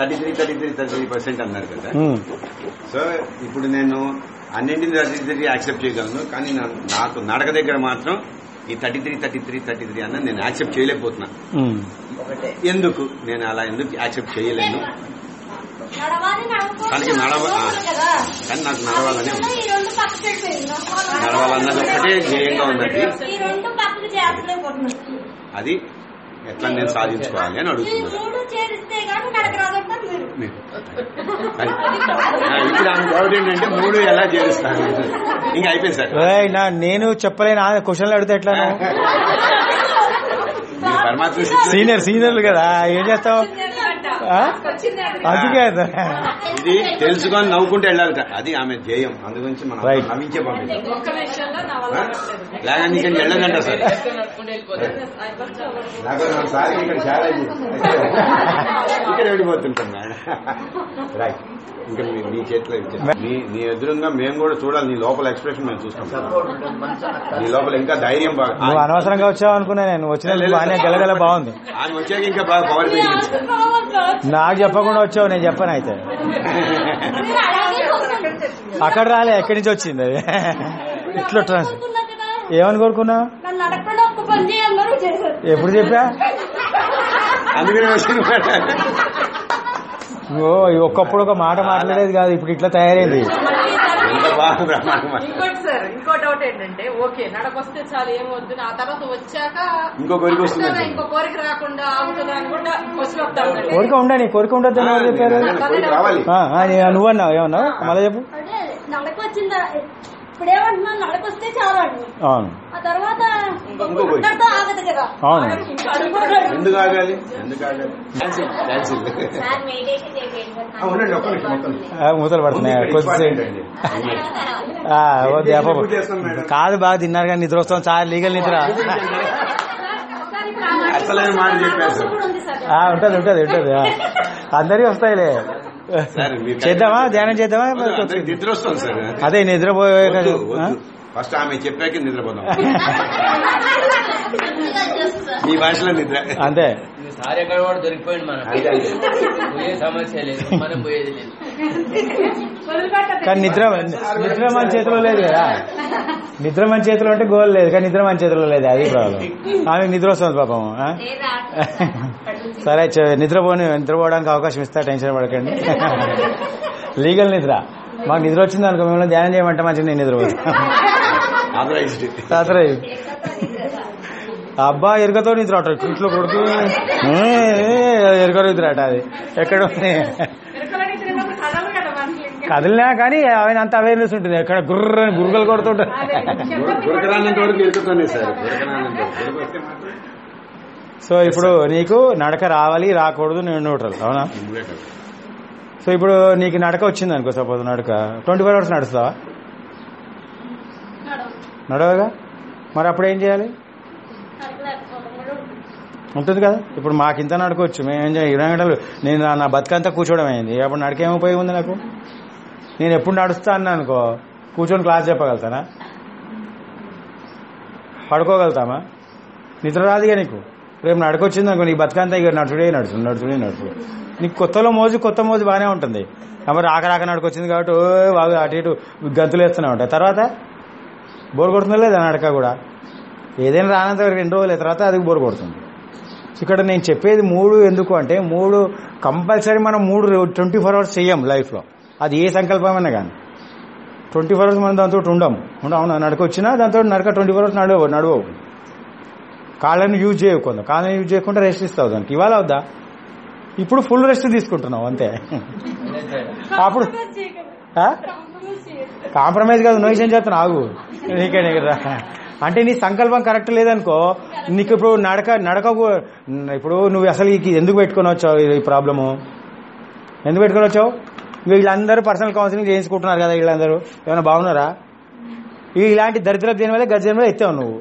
Thirty three thirty three thirty three percent అన్నారు కదా ఉమ్. So ఇప్పుడు నేను అన్నింటిని థర్టీ త్రీ యాక్సెప్ట్ చేయగలను కానీ నా- నాకు నడక దగ్గర మాత్రం ఈ thirty three thirty three thirty three అన్న నేను యాక్సెప్ట్ చేయలేకపోతున్నా ఉమ్. ఎందుకు నేను అలా ఎందుకు యాక్సెప్ట్ చేయలేను నడవాలి నడవకూడదు తనకి నడవ ఆ, నడవకూడదు కదా కానీ నాకు నడవాలనే ఉంది ఈ రెండు పక్కకి వెళ్ళిపోయింది. నడవాలన్నది ఒక్కటే ధ్యేయంగా ఉన్నది ఈ రెండు పక్కకి చేర్చలేకపోతున్నాను అది ఎట్లా నేను సాధించుకోవాలి అని ఈ అడుగుతున్నాను మూడు చేరిస్తే కానీ నడక రాదంటారు మీరు అది. ఆ, ఇప్పుడు ఆమె డౌట్ ఏంటంటే మూడు ఎలా చేరుస్తాను ఇంకా అయిపోయింది సార్ ఏయ్, నా నేను చెప్పలేను ఆ క్వశ్చన్లు అడిగితే ఎట్లా నువ్వు? మీరు పరమాత్మ శిష్యులు. సీనియర్ సీనియర్లు కదా ఏం చేస్తావు ఆ? అందుకే అది. ఇది తెలుసుకొని నవ్వుకుంటూ వెళ్ళాలి అది ఆమె ధ్యేయం అందు గురించి మనం Right. నవ్వించే పంపించాం ఒక్క విషయంలో నా వల్ల అవ్వట్లేదు. లేకపోతే ఇక్కడ వెళ్ళదంట సార్ లేకపోతే మన సార్ ఇక్కడ ఛాలెంజ్ ఇక్కడ వెళ్ళిపోతుంటాం మేడం రైట్ ఇంకా మీ- నీ చేతిలో ఇచ్చేది. నీ నీ ఎదురుగా మేము కూడా చూడాలి నీ లోపల ఎక్స్ప్రెషన్ మేము చూస్తాం నీ లోపల ఇంకా ధైర్యం బాగా నువ్వు అనవసరంగా వచ్చావు అనుకున్నా నేను వచ్చిన బాగానే గలగల బాగుంది ఆమె వచ్చాక ఇంకా బాగా పవర్ పెరిగింది నాకు చెప్పకుండా వచ్చావు నేను చెప్పను అయితే మీరు అలాగే కోరుకుంటారు. అక్కడ రాలే ఎక్కడి నుంచి వచ్చింది అది ఇట్లా ట్రాన్స్ కోరుకున్నారు కదా. ఏమని కోరుకున్నావు నన్ను నడకుండా ఒక్క పని చేయన్నారు చేశారు ఎప్పుడు చెప్పా అందుకనే వచ్చింది మేడం. ఓ ఒక్కప్పుడు ఒక మాట మాట్లాడేది కాదు ఇప్పుడు ఇట్లా తయారైంది ఎంత బాగా బ్రహ్మాండం ఇంకోటి సార్ ఇంకో డౌట్ ఏంటంటే ఓకే నడకొస్తే చాలు ఏమొద్దు ఆ తర్వాత వచ్చాక ఇంకో కోరిక వస్తుంది వస్తుందా, ఇంకో కోరిక రాకుండా ఆగుతుందా అని కూడా క్వశ్చన్ వస్తా ఉందండి కోరిక ఉండని కోరిక ఉండద్దని ఎవరు చెప్పారు కోరిక రావాలి ఆ, ఆ, నీ- నువ్వన్నావు ఏమన్నావు మళ్ళీ చెప్పు అదే నడక వచ్చిందా ఇప్పుడేమంటున్నాను నడక వస్తే చాలు అండి అవును ఆ తర్వాత ఇంకో కోరిక. అక్కడితో ఆగదు కదా అవును ఎందుకు ఆగాలి ఎందుకు ఆగాలి క్యాన్సిల్ క్యాన్సిల్ సార్ మెడిటేషన్ చేయండి ఆ, ఉండండి ఒక్క నిమిషం ఒక్క నిమిషం ఆ, మూతలు పడుతున్నాయి ఇక్కడ కొద్దిసేపు ఇంపార్టెంట్ అండి. ఆ, ఓ దేప ఎప్పుడు చేస్తాం మేడం? కాదు బాగా తిన్నారు కానీ నిద్ర వస్తాం చాలా లీగల్ నిద్ర అసలైన మాట చెప్పారు సార్ కూడా ఉంది సార్ ఆ, ఉంటది ఉంటది ఉంటది ఆ. అందరికీ వస్తాయిలే సరే, మీరు చేద్దామా ధ్యానం చేద్దామా అందరికి నిద్ర వస్తుంది సార్ అదే నిద్రపోయే వద్దు, ఆ? వద్దు. ఫస్ట్ ఆమె చెప్పాక నిద్రపోదాం మీ భాషలో నిద్ర ఇది అంతే సార్ ఎక్కడ కూడా దొరికిపోయింది మనం అంతే, అంతే. పోయే సమస్య లేదు మనం పోయేది లేదు కానీ నిద్ర నిద్ర మన చేతిలో లేదు కదా నిద్ర మన చేతిలో అంటే గోల్ లేదు కానీ నిద్ర మన చేతిలో లేదు అది ప్రాబ్లం ఆమె నిద్ర వస్తుంది పాపం ఆ? సరే చ- నిద్రపోని నిద్రపోవడానికి అవకాశం ఇస్తా టెన్షన్ పడకండి లీగల్ నిద్ర మాకు నిద్ర వచ్చింది అనుకో మిమ్మల్ని ధ్యానం చేయమంటే మంచిగా నేను నిద్రపోతాను ఆథరైజ్డ్ తాతరే అబ్బా ఎరుకతో నిద్ర అట ఇంట్లో కొడుకు ఏ, ఏ, ఎరుక నిద్ర అట అది ఎక్కడ ఉంది ఎరుకలని తిరిగినప్పుడు కదలు కదా మనకి ఇంకా. కదిలినా కానీ ఆయన అంత అవేర్నెస్ ఉంటుంది ఎక్కడ గుర్ర గురుగలు కొడుతుంటారు గురకరానంత వరకు ఇరుకుతానే సార్ గురకరానంత వరకు గురక వస్తే మాత్రం సో ఇప్పుడు నీకు నడక రావాలి రాకూడదు నేను న్యూట్రల్ అవునా నువ్వే కదా. సో ఇప్పుడు నీకు నడక వచ్చింది అనుకో సపోజ్ నడక ట్వంటీ ఫోర్ అవర్స్ నడుస్తావా నడవగా మరి అప్పుడు ఏం చేయాలి ఉంటుంది కదా ఇప్పుడు మాకు ఇంత నడకొచ్చు మేము ఏం చేయాలి ఇరవై గంటలు నేను నా- నా బతుకంతా కూర్చోవడం అయింది అప్పుడు నడకేం ఉపయోగం ఉంది నాకు నేను ఎప్పుడు నడుస్తా అన్నా అనుకో కూర్చొని క్లాస్ చెప్పగలుగుతానా పడుకోగలుగుతామా నిద్ర రాదుగా నీకు రేపు నడకొచ్చింది అనుకో నీకు బతుకంతా ఇక నడుచుడే నడుచు నడుచుడే నడుచు నీకు కొత్తలో మోజు కొత్త మోజు బాగానే ఉంటుంది మరి రాక రాక నడకొచ్చింది కాబట్టి ఓ బాగా అటు ఇటు గంతులు వేస్తూనే ఉంటాయి తర్వాత బోర్ కొడుతుందా లేదా నడక కూడా ఏదైనా రానంత వరకు రెండు రోజుల తర్వాత అది బోర్ కొడుతుంది ఇక్కడ నేను చెప్పేది మూడు ఎందుకు అంటే మూడు కంపల్సరీ మనం మూడు ట్వంటీ ఫోర్ అవర్స్ చెయ్యం లైఫ్లో అది ఏ సంకల్పమైనా కానీ ట్వంటీ ఫోర్ అవర్స్ మనం దాంతో ఉండం ఉండం అవునా నడక వచ్చినా దాంతో నడక ట్వంటీ ఫోర్ అవర్స్ నడవవు నడవవు కాళ్ళని యూజ్ చేయకుండా కాళ్ళని యూజ్ చేయకుండా రెస్ట్ ఇస్తావు దానికి ఇవాళ వద్దా ఇప్పుడు ఫుల్ రెస్ట్ తీసుకుంటున్నావు అంతే అప్పుడు ఆ? కాంప్రమైజ్ కాదు నోయిషన్ చేస్తాను ఆగు నీకే నీకు రా. అంటే నీ సంకల్పం కరెక్ట్ లేదనుకో నీకు ఇప్పుడు నడక నడక కూ- ఇప్పుడు నువ్వు అసలు ఈ ఎందుకు పెట్టుకొని వచ్చావు ఈ ప్రాబ్లము ఎందుకు పెట్టుకొని వచ్చావు వీళ్ళందరూ పర్సనల్ కౌన్సిలింగ్ చేయించుకుంటున్నారు కదా వీళ్ళందరూ ఏమైనా బాగున్నారా ఈ ఇలాంటి దరిద్రపు దేని వల్ల గజ్జల మీద ఎత్తావు నువ్వు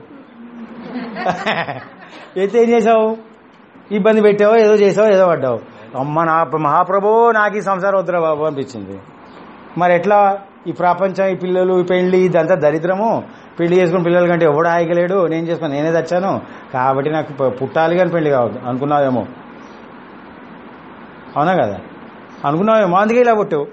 ఎత్తే ఏం చేసావు ఇబ్బంది పెట్టావో ఏదో చేసావో ఏదో పడ్డావు అమ్మ నా మహాప్రభు నాకు ఈ సంసారం వద్దురా బాబు అనిపించింది మరి ఎట్లా ఈ ప్రపంచం ఈ పిల్లలు ఈ పెళ్లి ఇదంతా దరిద్రము పెళ్లి చేసుకుని పిల్లల కంటే ఎవడు ఆగలేడు నేను చేసుకుని నేనే తెచ్చాను కాబట్టి నాకు ప- పుట్టాలి కానీ పెళ్లి కావద్దు అనుకున్నావేమో అవునా కదా అనుకున్నావేమో అందుకే ఇలా కొట్టావు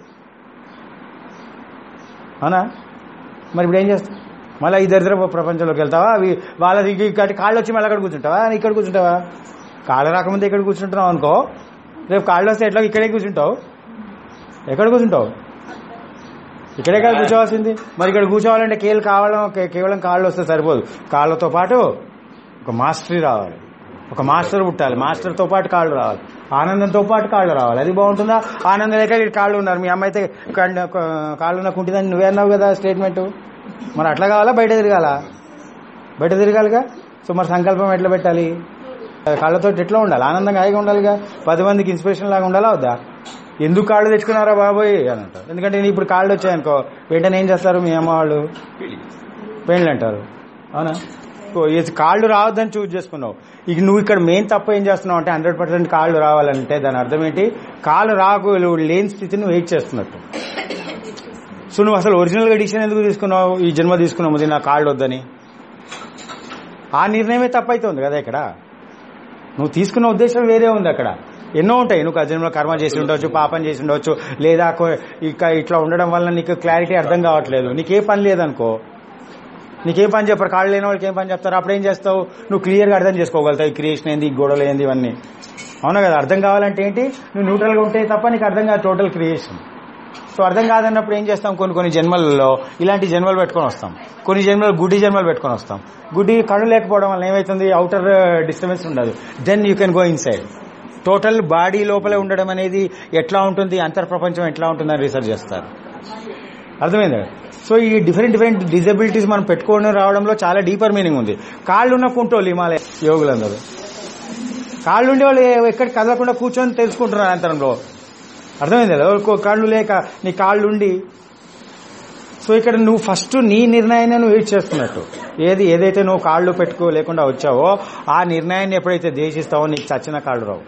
అవునా మరి ఇప్పుడు ఏం చేస్తావు మళ్ళీ ఈ దరిద్ర ప్రపంచంలోకి వెళ్తావా అవి వాళ్ళ ఇక్కడ కాళ్ళు వచ్చి మళ్ళీ అక్కడ కూర్చుంటావా నీ ఇక్కడ కూర్చుంటావా కాళ్ళు రాకముందే ఇక్కడ కూర్చుంటున్నావు అనుకో రేపు కాళ్ళు వస్తే ఎట్లా ఇక్కడే కూర్చుంటావు ఎక్కడ కూర్చుంటావు ఇక్కడే కదా కూర్చోవాల్సింది మరి ఇక్కడ కూర్చోవాలంటే కేలు కావడం కే- కేవలం కాళ్ళు వస్తే సరిపోదు కాళ్ళతో పాటు ఒక మాస్టరీ రావాలి ఒక మాస్టర్ పుట్టాలి మాస్టర్తో పాటు కాళ్ళు రావాలి ఆనందంతో పాటు కాళ్ళు రావాలి అది బాగుంటుందా ఆనందం లేక ఇక్కడ కాళ్ళు ఉన్నారు మీ అమ్మ అయితే కాళ్ళు కాళ్ళు ఉన్న కుంటిదని నువ్వే అన్నావు కదా స్టేట్మెంట్ మరి అట్లా కావాలా బయట తిరగాల బయట తిరగాలిగా సో మరి సంకల్పం ఎట్లా పెట్టాలి కాళ్ళతో ఎట్లా ఉండాలి ఆనందంగా హాయిగా ఉండాలిగా పది మందికి ఇన్స్పిరేషన్ లాగా ఉండాలా వద్దా ఎందుకు కాళ్ళు తెచ్చుకున్నారా బాబోయ్ అని అంటారు ఎందుకంటే నేను ఇప్పుడు కాళ్ళు వచ్చాయనుకో వెంటనే ఏం చేస్తారు మీ అమ్మ వాళ్ళు పెళ్ళి అంటారు అవునా ఓ, ఈ కాళ్ళు రావద్దని చూజ్ చేసుకున్నావు ఇక నువ్వు ఇక్కడ మెయిన్ తప్పు ఏం చేస్తున్నావు అంటే హండ్రెడ్ పర్సెంట్ కాళ్ళు రావాలంటే దాని అర్థం ఏంటి కాళ్ళు రాకు లేని స్థితిని వెయిట్ చేస్తున్నట్టు సో నువ్వు అసలు ఒరిజినల్ గా డిసిషన్ ఎందుకు తీసుకున్నావు ఈ జన్మ తీసుకున్నావు ఇది నా కాళ్ళు వద్దని ఆ నిర్ణయమే తప్పైతుంది కదా ఇక్కడ నువ్వు తీసుకున్న ఉద్దేశం వేరే ఉంది అక్కడ ఎన్నో ఉంటాయి నువ్వు జన్మలో కర్మ చేసి ఉండవచ్చు పాపం చేసి ఉండవచ్చు లేదా కొ- ఇక ఇట్లా ఉండడం వల్ల నీకు క్లారిటీ అర్థం కావట్లేదు నీకే పని లేదనుకో నీకేం పని చెప్పరు కాళ్ళు లేని వాళ్ళకి ఏం పని చెప్తారు అప్పుడు ఏం చేస్తావు నువ్వు క్లియర్గా అర్థం చేసుకోగలుగుతావు ఈ క్రియేషన్ ఏంది ఈ గొడవలు ఏంది ఇవన్నీ అవునా కదా అర్థం కావాలంటే ఏంటి నువ్వు న్యూట్రల్గా ఉంటే తప్ప నీకు అర్థం కాదు టోటల్ క్రియేషన్ సో అర్థం కాదన్నప్పుడు ఏం చేస్తాం కొన్ని కొన్ని జన్మలలో ఇలాంటి జన్మలు పెట్టుకొని వస్తాం కొన్ని జన్మలు గుడ్డి జన్మలు పెట్టుకొని వస్తాం గుడ్డి కళ్ళు లేకపోవడం వల్ల ఏమవుతుంది అవుటర్ డిస్టర్బెన్స్ ఉండదు then you can go inside total body లోపలే ఉండడం అనేది ఎట్లా ఉంటుంది అంతర్ ప్రపంచం ఎట్లా ఉంటుందని రీసెర్చ్ చేస్తారు అర్థమైందా సో ఈ డిఫరెంట్ డిఫరెంట్ డిజబిలిటీస్ మనం పెట్టుకొని రావడంలో చాలా డీపర్ మీనింగ్ ఉంది కాళ్ళు ఉన్న కుంటోళ్ళు హిమాలయ యోగులందరూ కాళ్ళు ఉండే వాళ్ళు ఎక్కడ కదలకుండా కూర్చొని తెలుసుకుంటున్నారు అంతరంలో అర్థమైంది కదా ఎవరికో కాళ్ళు లేక నీ కాళ్ళు ఉండి సో ఇక్కడ నువ్వు ఫస్ట్ నీ నిర్ణయాన్ని నువ్వు వెయిట్ చేస్తున్నట్టు ఏది ఏదైతే నువ్వు కాళ్ళు పెట్టుకో లేకుండా వచ్చావో ఆ నిర్ణయాన్ని ఎప్పుడైతే దేశిస్తావో నీకు చచ్చిన కాళ్ళు రావు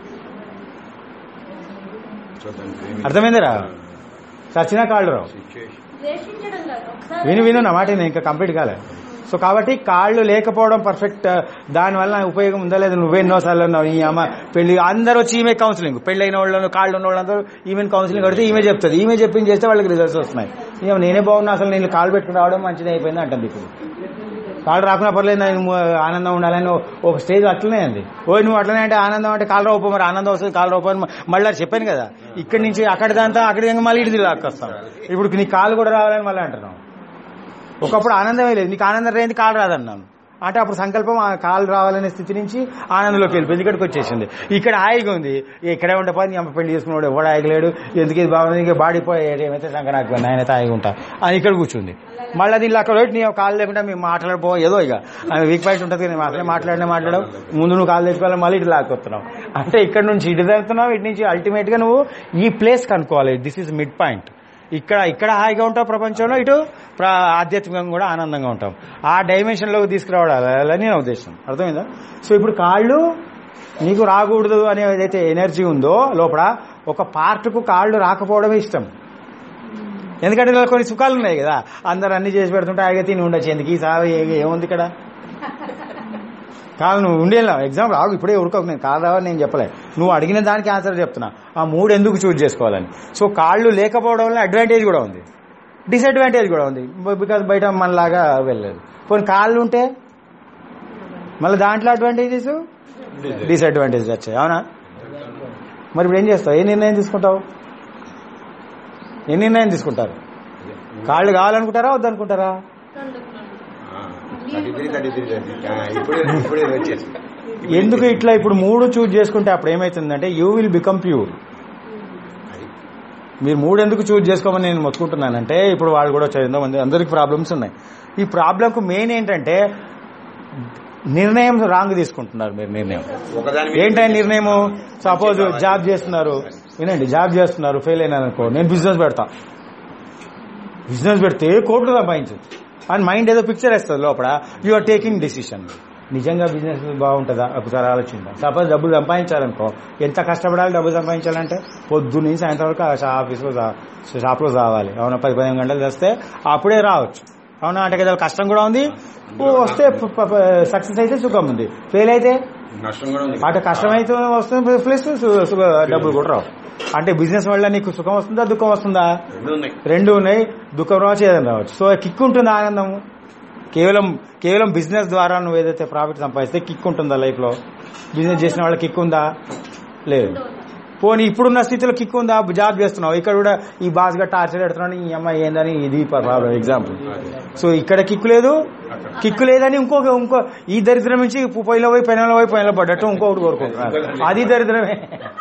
అర్థమైందిరా చచ్చిన కాళ్ళు రావు ద్వేషించడం కాదు ఒకసారి విను విను నా మాట నేను ఇంకా కంప్లీట్ కాలే సో కాబట్టి కాళ్ళు లేకపోవడం పర్ఫెక్ట్ దాని వల్ల ఉపయోగం ఉందా లేదా నువ్వే ఎన్నోసార్లు ఉన్నావు ఈ అమ్మ పెళ్లి అందరూ వచ్చి ఈమె కౌన్సిలింగ్ పెళ్లి అయిన వాళ్ళు కాళ్ళు ఉన్న వాళ్ళందరూ ఈమె కౌన్సిలింగ్ కడితే ఈమె చెప్తుంది ఈమె చెప్పింది చేస్తే వాళ్ళకి రిజల్ట్స్ వస్తున్నాయి ఇక నేనే బాగున్నా అసలు నేను కాళ్ళు పెట్టుకుని రావడం మంచిది అయిపోయింది అంటుంది ఇప్పుడు కాళ్ళు రాకున్నా పర్లేదు నేను ఆనందం ఉండాలని ఒక స్టేజ్ అట్లనే అంది ఓ నువ్వు అట్లనే అంటే ఆనందం అంటే కాళ్ళు రూపం మరి ఆనందం వస్తుంది కాళ్ళు రూపం మళ్ళీ చెప్పాను కదా ఇక్కడి నుంచి అక్కడ దాంతో అక్కడి ఇంకా మళ్ళీ ఇటు లాక్కొస్తాం ఇప్పుడు నీ కాళ్ళు కూడా రావాలని మళ్ళీ అంటున్నాం ఒకప్పుడు ఆనందమే లేదు నీకు ఆనందం లేని కాలు రాదన్నాను అంటే అప్పుడు సంకల్పం ఆ కాలు రావాలనే స్థితి నుంచి ఆనందంలోకి వెళ్ళిపోయింది ఇక్కడికి వచ్చేసింది ఇక్కడ హాయిగా ఉంది ఇక్కడే ఉండే పని అమ్మ పెళ్లి చేసుకున్నాడు ఎవడు హాయిగలేడు ఎందుకు ఇది బాగుంది ఇంకా బాడీ పోయి ఏమైతే సంక నాకు నేనైతే హాయిగా ఉంటా అని ఇక్కడ కూర్చుంది మళ్ళీ దీనిలో అక్కడ పెట్టి నీ కాలు లేకుండా మేము మాట్లాడిపో ఏదో ఇక ఆమె వీక్ పాయింట్ ఉంటుంది కానీ అసలే మాట్లాడినా మాట్లాడవు ముందు నువ్వు కాలు తెచ్చుకోవాలి మళ్ళీ ఇటు లాక్కొస్తున్నావు అంటే ఇక్కడ నుంచి ఇటు వెళ్తున్నావు ఇటు నుంచి అల్టిమేట్ గా నువ్వు ఈ ప్లేస్ కనుక్కోవాలి దిస్ ఇస్ మిడ్ పాయింట్ ఇక్కడ ఇక్కడ హాయిగా ఉంటాం ప్రపంచంలో ఇటు ప్ర- ఆధ్యాత్మికంగా కూడా ఆనందంగా ఉంటాం ఆ డైమెన్షన్లోకి తీసుకురావడాలని నా ఉద్దేశం అర్థమైందా సో ఇప్పుడు కాళ్ళు నీకు రాకూడదు అనే ఏదైతే ఎనర్జీ ఉందో లోపల ఒక పార్ట్కు కాళ్ళు రాకపోవడమే ఇష్టం ఎందుకంటే ఇలా కొన్ని సుఖాలు ఉన్నాయి కదా అందరు అన్ని చేసి పెడుతుంటే హాయిగా తిని ఉండొచ్చు ఎందుకు ఈ సాగు ఏ- ఏముంది ఇక్కడ కాదు నువ్వు ఉండేలా ఎగ్జాంపుల్ ఆగు ఇప్పుడే ఉడకకు నేను కాదా అని నేను చెప్పలే నువ్వు అడిగిన దానికి ఆన్సర్ చెప్తున్నా ఆ మూడు ఎందుకు చూజ్ చేసుకోవాలని సో కాళ్ళు లేకపోవడం వల్ల అడ్వాంటేజ్ కూడా ఉంది డిసడ్వాంటేజ్ కూడా ఉంది బికాస్ బయట మనలాగా వెళ్ళలేదు కొన్ని కాళ్ళు ఉంటే మళ్ళీ దాంట్లో అడ్వాంటేజెస్ డిసడ్వాంటేజ్ వచ్చాయి అవునా మరి ఇప్పుడు ఏం చేస్తావు ఏ నిర్ణయం తీసుకుంటావు ఏ నిర్ణయం తీసుకుంటారు కాళ్ళు కావాలనుకుంటారా వద్దనుకుంటారా థర్టీ త్రీ థర్టీ త్రీ ఇప్పుడే ఇప్పుడే వచ్చేసింది ఎందుకు ఇట్లా ఇప్పుడు మూడు చూజ్ చేసుకుంటే అప్పుడు ఏమైతుందంటే యూ విల్ బికమ్ ప్యూర్ మీరు మూడు ఎందుకు చూజ్ చేసుకోమని నేను మొత్తుకుంటున్నానంటే ఇప్పుడు వాళ్ళు కూడా వచ్చారు ఎంతో మంది అందరికి ప్రాబ్లమ్స్ ఉన్నాయి ఈ ప్రాబ్లంకు మెయిన్ ఏంటంటే నిర్ణయం రాంగ్ తీసుకుంటున్నారు మీరు నిర్ణయం ఒకదాని మీద ఏంటంటే నిర్ణయము సపోజ్ జాబ్ చేస్తున్నారు వినండి జాబ్ చేస్తున్నారు ఫెయిల్ అయినారు అనుకో నేను బిజినెస్ పెడతా బిజినెస్ పెడితే కోట్లు సంపాదించచ్చు అని మైండ్ ఏదో పిక్చర్ వేస్తుంది లోపల యు ఆర్ టేకింగ్ డిసిషన్ నిజంగా బిజినెస్ బాగుంటుందా ఒకసారి ఆలోచిందా సపోజ్ డబ్బులు సంపాదించాలనుకో ఎంత కష్టపడాలి డబ్బులు సంపాదించాలంటే పొద్దు నుంచి సాయంత్రం వరకు ఆ ఆఫీస్లో షాప్లో రావాలి అవునా పది పదిహేను గంటలు చేస్తే అప్పుడే రావచ్చు అవునా అంటే కదా కష్టం కూడా ఉంది ఓ వస్తే సక్సెస్ అయితే సుఖం ఉంది ఫెయిల్ అయితే నష్టం కూడా ఉంది అటు కష్టమైతే వస్తుంది ప్లస్ సు- సు- డబ్బులు కూడా రావు అంటే బిజినెస్ వల్ల నీకు సుఖం వస్తుందా దుఃఖం వస్తుందా రెండు ఉన్నాయి రెండు ఉన్నాయి దుఃఖం రావచ్చు ఏదైనా రావచ్చు సో కిక్ ఉంటుంది ఆనందం కేవలం కేవలం బిజినెస్ ద్వారా నువ్వు ఏదైతే ప్రాఫిట్ సంపాదిస్తే కిక్ ఉంటుందా లైఫ్ లో బిజినెస్ చేసిన వాళ్ళ కిక్ ఉందా లేదు పోనీ ఇప్పుడున్న స్థితిలో కిక్ ఉందా జాబ్ చేస్తున్నావు ఇక్కడ కూడా ఈ బాస్ గా టార్చర్ పెడుతున్నాడు ఈ అమ్మాయి ఏందని ఇది ప్రాబ్లం ఎగ్జాంపుల్ సో ఇక్కడ కిక్ లేదు కిక్ లేదని ఇంకొక ఇంకో ఈ దరిద్రం నుంచి పొయ్యిలో పోయి పెనంలో పోయి పొయ్యిలో పడ్డట్టు ఇంకొకటి కోరుకుంటున్నారు అది దరిద్రమే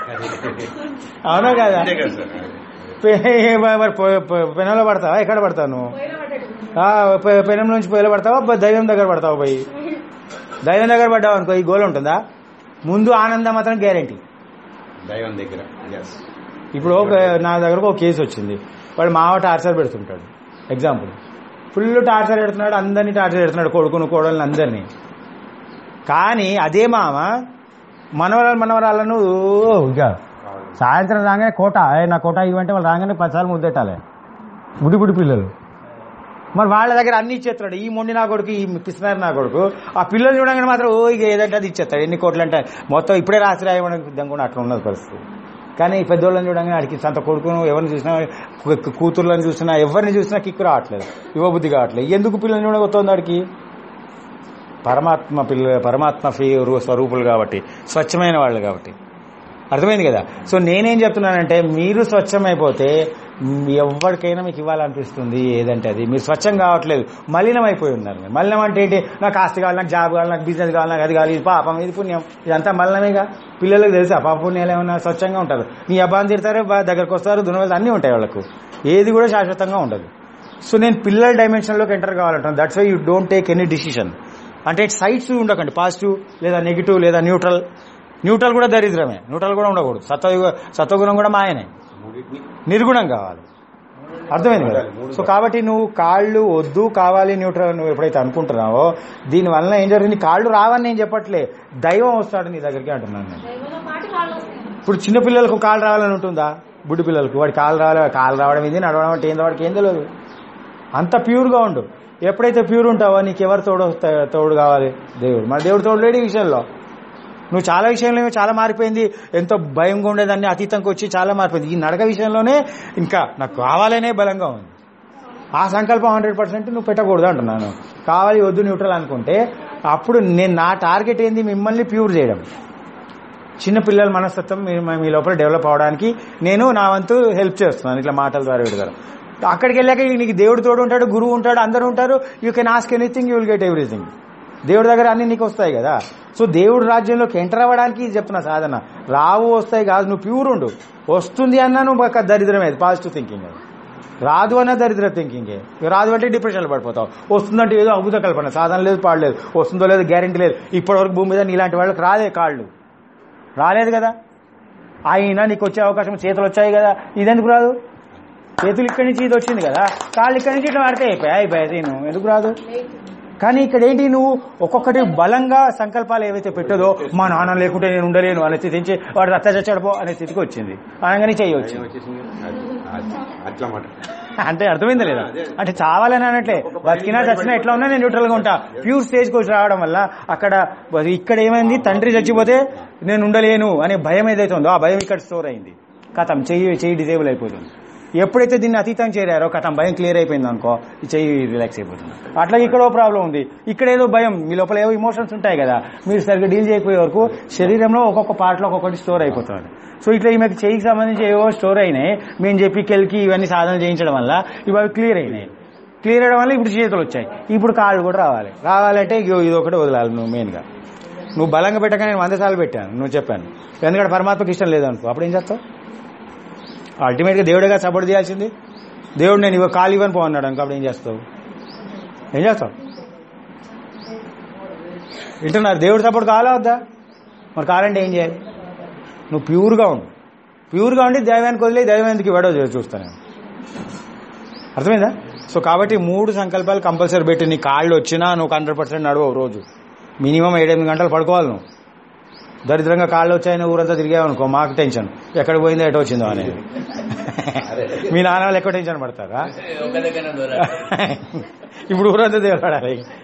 అవునా కదా అంతే కదా సార్ పె- మరి పొ- పొ- పెనంలో పడతావా ఎక్కడ పడతావు నువ్వు ఆ, పె- పెనం నుంచి పొయ్యిలో పడతావా బ- దైవం దగ్గర పడతావా పోయి దైవం దగ్గర పడ్డావు అనుకో ఈ గోల్ ఉంటుందా ముందు ఆనందం మాత్రం గ్యారంటీ దైవం దగ్గర ఎస్ ఇప్పుడు ఒక నా దగ్గరకు ఒక కేసు వచ్చింది వాడు మావ టార్చర్ పెడుతుంటాడు ఎగ్జాంపుల్ ఫుల్ టార్చర్ పెడుతున్నాడు అందరినీ టార్చర్ పెడుతున్నాడు కొడుకును కోడల్ని అందరినీ కానీ అదే మామ మనవరాలు మనవరాలను ఓ, ఇక సాయంత్రం రాగానే కోట ఏ, నా కోట ఇవ్వంటే వాళ్ళు రాగానే పదిసార్లు ముద్దెట్టాలి బుడి బుడి పిల్లలు మరి వాళ్ళ దగ్గర అన్ని ఇచ్చేస్తాడు ఈ మొండి నా కొడుకు ఈ పిసినారు నా కొడుకు ఆ పిల్లలు చూడగానే మాత్రం ఓ ఇక ఏదంటే అది ఇచ్చేస్తాడు ఎన్ని కోట్లు అంటే మొత్తం ఇప్పుడే రాసి రాయమని కూడా అట్లా ఉన్నది పరిస్థితి కానీ ఈ పెద్దోళ్ళని చూడగానే ఆడికి సంత కొడుకును ఎవరిని చూసినా కూ- కూతుర్లను చూసినా ఎవరిని చూసినా కిక్కు రావట్లేదు యువబుద్ధి కావట్లేదు ఎందుకు పిల్లల్ని చూడగొస్తుంది ఆడికి పరమాత్మ పిల్ల పరమాత్మ ఫీ- రు- స్వరూపులు కాబట్టి స్వచ్ఛమైన వాళ్ళు కాబట్టి అర్థమైంది కదా సో నేనేం చెప్తున్నానంటే మీరు స్వచ్ఛమైపోతే మ్, ఎవరికైనా మీకు ఇవ్వాలనిపిస్తుంది ఏదంటే అది మీరు స్వచ్ఛం కావట్లేదు మలినం అయిపోయి ఉన్నారు మీరు మలినం అంటే ఏంటి నాకు ఆస్తి కావాలి నాకు జాబ్ కావాలి నాకు బిజినెస్ కావాలి నాకు అది కావాలి ఇది పాపం ఇది పుణ్యం ఇదంతా మలినమేగా పిల్లలకు తెలుసా పాప పుణ్యాలు ఏమైనా స్వచ్ఛంగా ఉంటారు నీ అబ్బాయిని తిడతారు బా- దగ్గరకు వస్తారు దునవలు అన్నీ ఉంటాయి వాళ్ళకు ఏది కూడా శాశ్వతంగా ఉండదు సో నేను పిల్లల డైమెన్షన్లోకి ఎంటర్ కావాలంటాను that's why you don't take any decision అంటే సైడ్స్ ఉండకండి పాజిటివ్ లేదా నెగిటివ్ లేదా న్యూట్రల్ న్యూట్రల్ కూడా దరిద్రమే న్యూట్రల్ కూడా ఉండకూడదు సత్వయుగ సత్వగుణం కూడా మాయనే మూడింటిని నిర్గుణం కావాలి అర్థమైంది కదా సో కాబట్టి నువ్వు కాళ్ళు వద్దు కావాలి న్యూట్రల్ నువ్వు ఎప్పుడైతే అనుకుంటున్నావో దీని వలన ఏం జరుగుతుంది కాళ్ళు రావని నేను చెప్పట్లే దైవం వస్తాడు నీ దగ్గరికి అంటున్నాను నేను దైవంతో పాటు కాళ్ళు వస్తాయి ఇప్పుడు చిన్న పిల్లలకు కాళ్ళు రావాలని ఉంటుందా బుడ్డి పిల్లలకు వాడి కాళ్ళు రావాలి కాళ్ళు రావడం ఇది నడవడం అంటే ఏందో వాడికి ఏం తెలియదు అంత ప్యూర్గా ఉండు ఎప్పుడైతే ప్యూర్ ఉంటావో నీకు ఎవరు తోడు వస్తా- తోడు కావాలి దేవుడు మన దేవుడు తోడు లేడు ఈ విషయంలో నువ్వు చాలా విషయంలో ఏమో చాలా మారిపోయింది ఎంతో భయంగా ఉండేదాన్ని అతీతంకి వచ్చి చాలా మారిపోయింది ఈ నడక విషయంలోనే ఇంకా నాకు కావాలనే బలంగా ఉంది ఆ సంకల్పం హండ్రెడ్ పర్సెంట్ నువ్వు పెట్టకూడదు అంటున్నాను కావాలి వద్దు న్యూట్రల్ అనుకుంటే అప్పుడు నేను నా టార్గెట్ ఏంది మిమ్మల్ని ప్యూర్ చేయడం చిన్న పిల్లల మనస్తత్వం మీ మీ లోపల డెవలప్ అవడానికి నేను నా వంతు హెల్ప్ చేస్తున్నాను ఇట్లా మాటల ద్వారా విడతారు అక్కడికి వెళ్ళాక నీకు దేవుడు తోడు ఉంటాడు గురువు ఉంటాడు అందరూ ఉంటారు you can ask anything you will get everything దేవుడి దగ్గర అన్ని నీకు వస్తాయి కదా సో దేవుడి రాజ్యంలోకి ఎంటర్ అవ్వడానికి ఇది చెప్తున్నా సాధన రావు వస్తాయి కాదు నువ్వు ప్యూర్ ఉండు వస్తుంది అన్నా నువ్వు ఒక దరిద్రమే పాజిటివ్ థింకింగ్ అది రాదు అన్న దరిద్ర థింకింగే ఇక రాదు అంటే డిప్రెషన్లో పడిపోతావు వస్తుందంటే ఏదో అద్భుత కల్పన సాధన లేదు పాడలేదు వస్తుందో లేదో గ్యారెంటీ లేదు ఇప్పటివరకు భూమి మీద నీలాంటి వాళ్ళకి రాదే కాళ్ళు రాలేదు కదా అయినా నీకు వచ్చే అవకాశం చేతులు వచ్చాయి కదా ఇదెందుకు రాదు చేతులు ఇక్కడి నుంచి ఇది వచ్చింది కదా కాళ్ళు ఇక్కడి నుంచి ఇట్లా పడితే అయిపోయాయి అయిపోయాయి నువ్వు ఎందుకు రాదు కానీ ఇక్కడ ఏంటి నువ్వు ఒక్కొక్కటి బలంగా సంకల్పాలు ఏవైతే పెట్టదో మా నాన్న లేకుంటే నేను ఉండలేను అనే స్థితి నుంచి వాడు రక్త చచ్చడపో అనే స్థితికి వచ్చింది అనగానే చేయవచ్చు ఏం వచ్చేసింది అది- అది- అట్లా మాట అంటే అర్థమైందా లేదా అంటే చావాలని అనట్లే బతికినా చచ్చినా ఎట్లా ఉన్నా నేను న్యూట్రల్ గా ఉంటా ప్యూర్ స్టేజ్ వచ్చి రావడం వల్ల అక్కడ ఇక్కడ ఏమైంది తండ్రి చచ్చిపోతే నేను ఉండలేను అనే భయం ఏదైతే ఉందో ఆ భయం ఇక్కడ స్టోర్ అయింది కథం చెయ్యి చెయ్యి డిజేబుల్ అయిపోతుంది ఎప్పుడైతే దీన్ని అతీతం చేరారో కథం భయం క్లియర్ అయిపోయింది అనుకో ఈ చెయ్యి రిలాక్స్ అయిపోతుంది అట్లా ఇక్కడ ప్రాబ్లం ఉంది ఇక్కడ ఏదో భయం మీ లోపల ఏవో ఇమోషన్స్ ఉంటాయి కదా మీరు సరిగ్గా డీల్ చేయకపోయే వరకు శరీరంలో ఒక్కొక్క పార్ట్లో ఒక్కొక్కటి స్టోర్ అయిపోతుంది సో ఇట్లా ఈమెకి చెయ్యికి సంబంధించి ఏవో స్టోర్ అయినాయి మేము చెప్పి కెలికి ఇవన్నీ సాధన చేయించడం వల్ల ఇవి అవి క్లియర్ అయినాయి క్లియర్ అవడం వల్ల ఇప్పుడు చేతులు వచ్చాయి ఇప్పుడు కాళ్ళు కూడా రావాలి రావాలంటే ఇగో ఇది ఒకటి వదలాలి నువ్వు మెయిన్గా నువ్వు బలంగా పెట్టక నేను వంద సార్లు పెట్టాను నువ్వు చెప్పాను ఎందుకంటే పరమాత్మకి ఇష్టం లేదనుకో అప్పుడు ఏం చేస్తావు అల్టిమేట్గా దేవుడిగా సపోర్ట్ చేయాల్సింది దేవుడు నేను ఇవ్వ కాలు ఇవ్వని పో అన్నాడు అనుకో అప్పుడు ఏం చేస్తావు ఏం చేస్తావు వింటున్నారు దేవుడు సపోర్ట్ కావాలా వద్దా మరి కావాలంటే ఏం చేయాలి నువ్వు ప్యూర్గా ఉండు ప్యూర్గా ఉండి దైవానికి వదిలే దైవానికి ఇవ్వడో చూస్తాను నేను అర్థమైందా సో కాబట్టి మూడు సంకల్పాలు కంపల్సరీ పెట్టి నీ కాళ్ళు వచ్చినా నువ్వు హండ్రెడ్ పర్సెంట్ నడవవు రోజు మినిమం ఏడెనిమిది గంటలు పడుకోవాలి నువ్వు దరిద్రంగా కాళ్ళు వచ్చాయని ఊరంతా తిరిగావు అనుకో మాకు టెన్షన్ ఎక్కడ పోయిందో ఎటు వచ్చిందో అనేది మీ నాన్న వాళ్ళు ఎక్కువ టెన్షన్ పడతారా ఒక దగ్గర దూరం ఇప్పుడు ఊరంతా దేవడాలి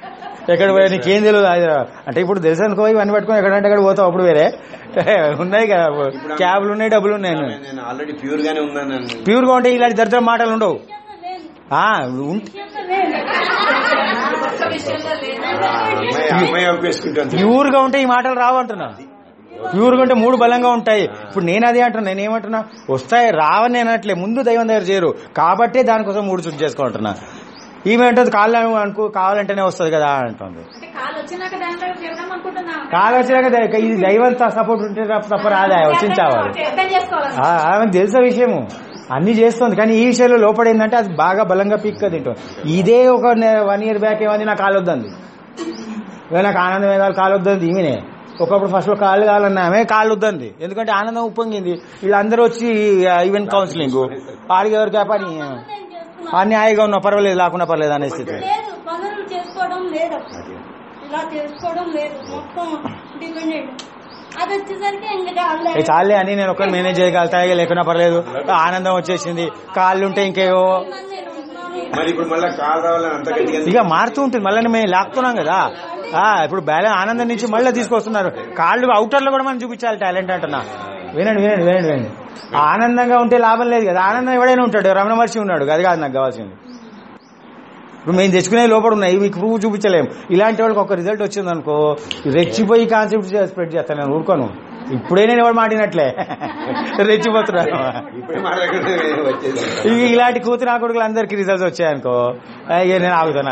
ఎక్కడ పోయా నీకేం తెలియదు అది అంటే ఇప్పుడు తెలుసు అనుకో ఇవన్నీ పట్టుకొని ఎక్కడంటే అక్కడ పోతావు అప్పుడు వేరే ఉన్నాయి కదా క్యాబ్లు ఉన్నాయి డబ్బులు ఉన్నాయి నేను ఆల్రెడీ ప్యూర్ గానే ఉన్నాను ప్యూర్గా ఉంటే ఇలాంటి దరిద్ర మాటలు ఉండవు లేదు ఆ, ఉం- లేదు ఒక్క విషయంలో లేదు అమ్మాయి అమ్మాయి ఒప్పేసుకుంటాను ప్యూర్ గా ఉంటే ఈ మాటలు రావు అంటున్నా ప్యూర్ గా ఉంటే మూడు బలంగా ఉంటాయి ఇప్పుడు నేను అదే అంటున్నా నేను ఏమంటున్నా వస్తాయి రావని నేను అనట్లే ముందు దైవం దగ్గర చేయరు కాబట్టే దానికోసం మూడు చుట్టు చేసుకోమంటున్నా ఈమె అంటుంది కాళ్ళు అనుకో కావాలంటేనే వస్తుంది కదా అంటుంది అంటే కాలు వచ్చినాక దాని దగ్గర చేద్దాం అనుకుంటున్నా కాలు వచ్చినాక ద- ఇది దైవం సపోర్ట్ ఉంటే తప్ప తప్ప రాదా వచ్చింది చావాలి అర్థం చేసుకోవాలి ఆ, ఆమెకు తెలిసిన విషయము అన్ని చేస్తుంది కానీ ఈ విషయంలో లోపడేందంటే అది బాగా బలంగా పిక్క తింటుంది ఇదే ఒక వన్ ఇయర్ బ్యాక్ ఏమంది నాకు కాలు వద్దంది ఇక నాకు ఆనందం ఏదాలు కాలు వద్దంది ఈమెనే ఒకప్పుడు ఫస్ట్ లో కాళ్ళు కావాలన్నా ఆమె కాళ్ళు వద్దంది ఎందుకంటే ఆనందం ఉప్పొంగింది వీళ్ళందరూ వచ్చి ఈవెంట్ కౌన్సిలింగ్ ఆడికి ఎవరికి పని నేను చేస్తున్నా అన్ని హాయిగా ఉన్నా పర్వాలేదు లేకుండా పర్లేదు అనే స్థితి లేదు పనులు చేసుకోవడం లేదు ఇలా చేసుకోవడం లేదు మొత్తం డిపెండెంట్ అది వచ్చేసరికి ఇంకా చాలే. ఏ చాలే అని నేను ఒకరు మేనేజ్ చేయగలుగుతా ఇక లేకున్నా పర్లేదు ఆనందం వచ్చేసింది కాళ్ళు ఉంటే ఇంకేవో నేను ఉంటున్నాను. మరి ఇప్పుడు మళ్ళీ కాల్ రావాలని అంత గట్టిగా ఇక మారుతూ ఉంటుంది మళ్ళీ మేము లాక్కున్నాం కదా ఆ ఇప్పుడు బ్యాలెన్స్ ఆనందం నుంచి మళ్ళీ తీసుకొస్తున్నారు కాళ్ళు అవుటర్ లో కూడా మనం చూపించాలి టాలెంట్ అంటున్నా వినండి వినండి వినండి వినండి ఆనందంగా ఉంటే లాభం లేదు కదా ఆనందం ఎవడైనా ఉంటాడు రమణ మహర్షి ఉన్నాడు అది కాదు నాకు కావాల్సింది ఇప్పుడు మేము తెచ్చుకునే లోపల ఉన్నాయి మీకు ప్రూఫ్ చూపించలేము ఇలాంటి వాళ్ళకి ఒక రిజల్ట్ వచ్చింది అనుకో రెచ్చిపోయి కాన్సెప్ట్ స్ప్రెడ్ చేస్తాను నేను ఊరుకోను ఇప్పుడే నేను ఎవరు మాటినట్లే రెచ్చిపోతున్నాను ఇప్పుడే మాట్లాడుకుంటే వచ్చేది ఇవి ఇలాంటి కూతురు నా కొడుకులు అందరికి రిజల్ట్స్ వచ్చాయనుకో అయ్యే నేను ఆగుతున్నా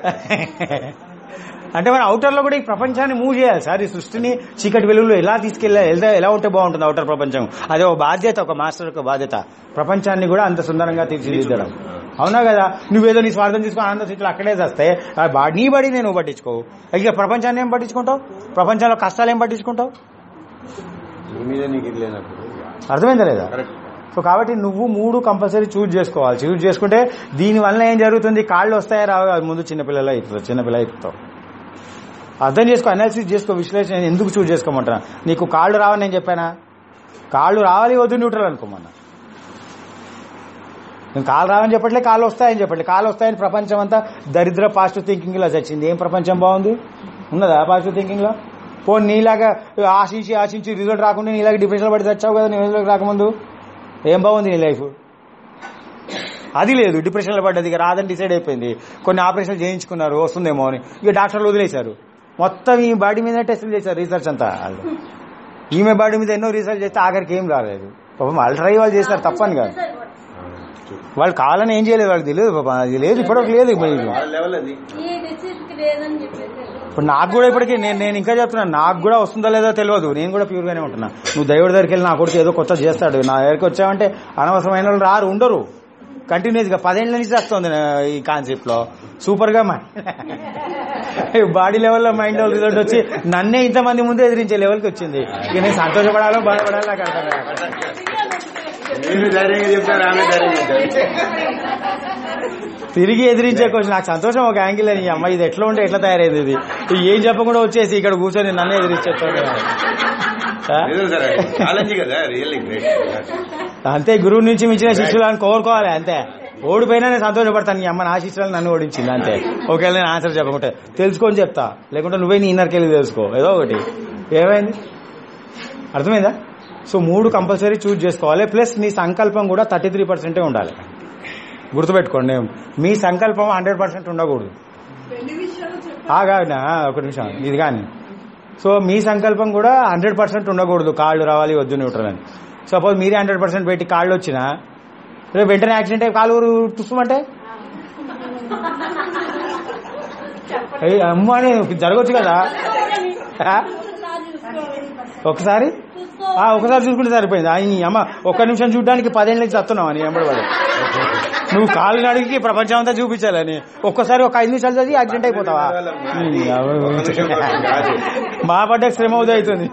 అంటే మన అవుటర్ లో కూడా ఈ ప్రపంచాన్ని మూవ్ చేయాలి సార్ ఈ సృష్టిని చీకటి వెలుగులో ఎలా తీసుకెళ్ళాలి ఎలా ఎలా ఉంటే బాగుంటుంది అవుటర్ ప్రపంచం అదే ఒక బాధ్యత ఒక మాస్టర్ యొక్క బాధ్యత ప్రపంచాన్ని కూడా అంత సుందరంగా తీర్చిదిద్దడం అవునా కదా నువ్వేదో నీ స్వార్థం తీసుకుని ఆనంద స్థితిలో అక్కడే చేస్తే ఆ బా- నీ బడి నేను పట్టించుకోవు ఇక ప్రపంచాన్ని ఏం పట్టించుకుంటావు ప్రపంచంలో కష్టాలు ఏం పట్టించుకుంటావు నీ మీద నీకు ఇది లేనప్పుడు అర్థమైందా లేదా కరెక్ట్ సో కాబట్టి నువ్వు మూడు కంపల్సరీ చూజ్ చేసుకోవాలి చూజ్ చేసుకుంటే దీని వల్ల ఏం జరుగుతుంది కాళ్ళు వస్తాయా రావు అది ముందు చిన్నపిల్లలు అవుతుంది చిన్నపిల్ల అవుతావు అర్థం చేసుకో అనాలిసిస్ చేసుకో విశ్లేషణ ఎందుకు చూజ్ చేసుకోమంటున్నా నీకు కాళ్ళు రావని నేను చెప్పానా కాళ్ళు రావాలి వద్దు న్యూట్రల్ అనుకోమన్నా నేను కాళ్ళు రావని చెప్పట్లే కాళ్ళు వస్తాయని చెప్పట్లే కాళ్ళు వస్తాయని ప్రపంచం అంతా దరిద్ర పాజిటివ్ థింకింగ్ లో చచ్చింది ఏం ప్రపంచం బాగుంది ఉన్నదా పాజిటివ్ థింకింగ్ లో పోనీ నీలాగా ఆశించి ఆశించి రిజల్ట్ రాకుండా నీలాగా డిప్రెషన్ పడి చచ్చావు కదా నీ రిజల్ట్ రాకముందు ఏం బాగుంది నీ లైఫ్ అది లేదు డిప్రెషన్లో పడ్డది ఇక రాదని డిసైడ్ అయిపోయింది కొన్ని ఆపరేషన్లు చేయించుకున్నారు వస్తుందేమో అని ఇక డాక్టర్లు వదిలేశారు మొత్తం ఈ బాడీ మీద టెస్టులు చేశారు రీసెర్చ్ అంతా వాళ్ళు ఈమె బాడీ మీద ఎన్నో రీసెర్చ్ చేస్తే ఆఖరికి ఏం రాలేదు పాపం వాళ్ళు ట్రై వాళ్ళు చేస్తారు తప్పని కాదు వాళ్ళు కావాలని ఏం చేయలేదు వాళ్ళకి తెలియదు పాపం అది లేదు ఇప్పటివరకు లేదు ఇప్పుడు ఇది. వాళ్ళ లెవెల్ అది ఈ డిసీజ్ కి లేదని చెప్పేసి ఇప్పుడు నాకు కూడా ఇప్పటికీ నేను నేను ఇంకా చెప్తున్నాను నాకు కూడా వస్తుందో లేదో తెలియదు నేను కూడా ప్యూర్ గానే ఉంటున్నా నువ్వు దేవుడి దగ్గరికి వెళ్ళి నా కొడుకు ఏదో కొత్త చేస్తాడు నా దగ్గరికి వచ్చావంటే అనవసరమైన వాళ్ళు రారు ఉండరు కంటిన్యూస్ గా పదేళ్ల నుంచి వస్తుంది నా ఈ కాన్సెప్ట్ లో సూపర్ గా బాడీ లెవెల్లో మైండ్ రిజల్ట్ వచ్చి నన్నే ఇంతమంది ముందు ఎదిరించే లెవెల్కి వచ్చింది ఇక నేను సంతోషపడాలో బాధపడాలో నాకు అర్థం కాదు. మీరు ధైర్యంగా చెప్తారు ఆమె ధైర్యంగా చెప్తారు తిరిగి ఎదిరించే క్వశ్చన్ నాకు సంతోషం ఒక యాంగిల్ అని ఈ అమ్మాయి ఇది ఎట్లా ఉంటే ఎట్లా తయారైంది ఇది ఇది ఏం చెప్పకుండా వచ్చేసి ఇక్కడ కూర్చొని నన్ను ఎదిరించేస్తాను నిజం సార్ ఛాలెంజ్ కదా రియల్లీ గ్రేట్ అంతే గురువు నుంచి మించిన శిష్యులను కోరుకోవాలి అంతే ఓడిపోయినా నేను సంతోషపడతాను నీ అమ్మ నా శిష్యులను నన్ను ఓడించింది అంతే ఒకవేళ నేను ఆన్సర్ చెప్పకుంటే తెలుసుకొని చెప్తా లేకుంటే నువ్వే నీ ఇన్నర్కి వెళ్ళి తెలుసుకో ఏదో ఒకటి ఏమైంది అర్థమైందా సో మూడు కంపల్సరీ చూజ్ చేసుకోవాలి ప్లస్ మీ సంకల్పం కూడా థర్టీ త్రీ పర్సెంటే ఉండాలి గుర్తుపెట్టుకోండి మీ సంకల్పం హండ్రెడ్ పర్సెంట్ ఉండకూడదు ఆగా ఒక నిమిషం ఇది కానీ సో మీ సంకల్పం కూడా హండ్రెడ్ పర్సెంట్ ఉండకూడదు కాళ్ళు రావాలి వద్దు న్యూట్రల్ అని సపోజ్ మీరే హండ్రెడ్ పర్సెంట్ పెట్టి కాళ్ళు వచ్చినా రేపు వెంటనే యాక్సిడెంట్ అయ్యి కాలు ఊరు తుస్సుమంటే ఏయ్, అమ్మ అని జరగచ్చు కదా ఆ? ఒకసారి చూసుకోవాలి ఒకసారి చూసుకో ఆ, ఒకసారి చూసుకుంటే సరిపోయింది ఆ, ఈ అమ్మ ఒక్క నిమిషం చూడడానికి పదేళ్ళ నుంచి వస్తున్నావు అని ఎంబడి నువ్వు కాలు నడికి ప్రపంచం అంతా చూపించాలని ఒక్కసారి ఒక ఐదు నిమిషాలు చదివి యాక్సిడెంట్ అయిపోతావా ఈ అవ్వ. మా పడ్డ శ్రమ ఉదయం అవుతుంది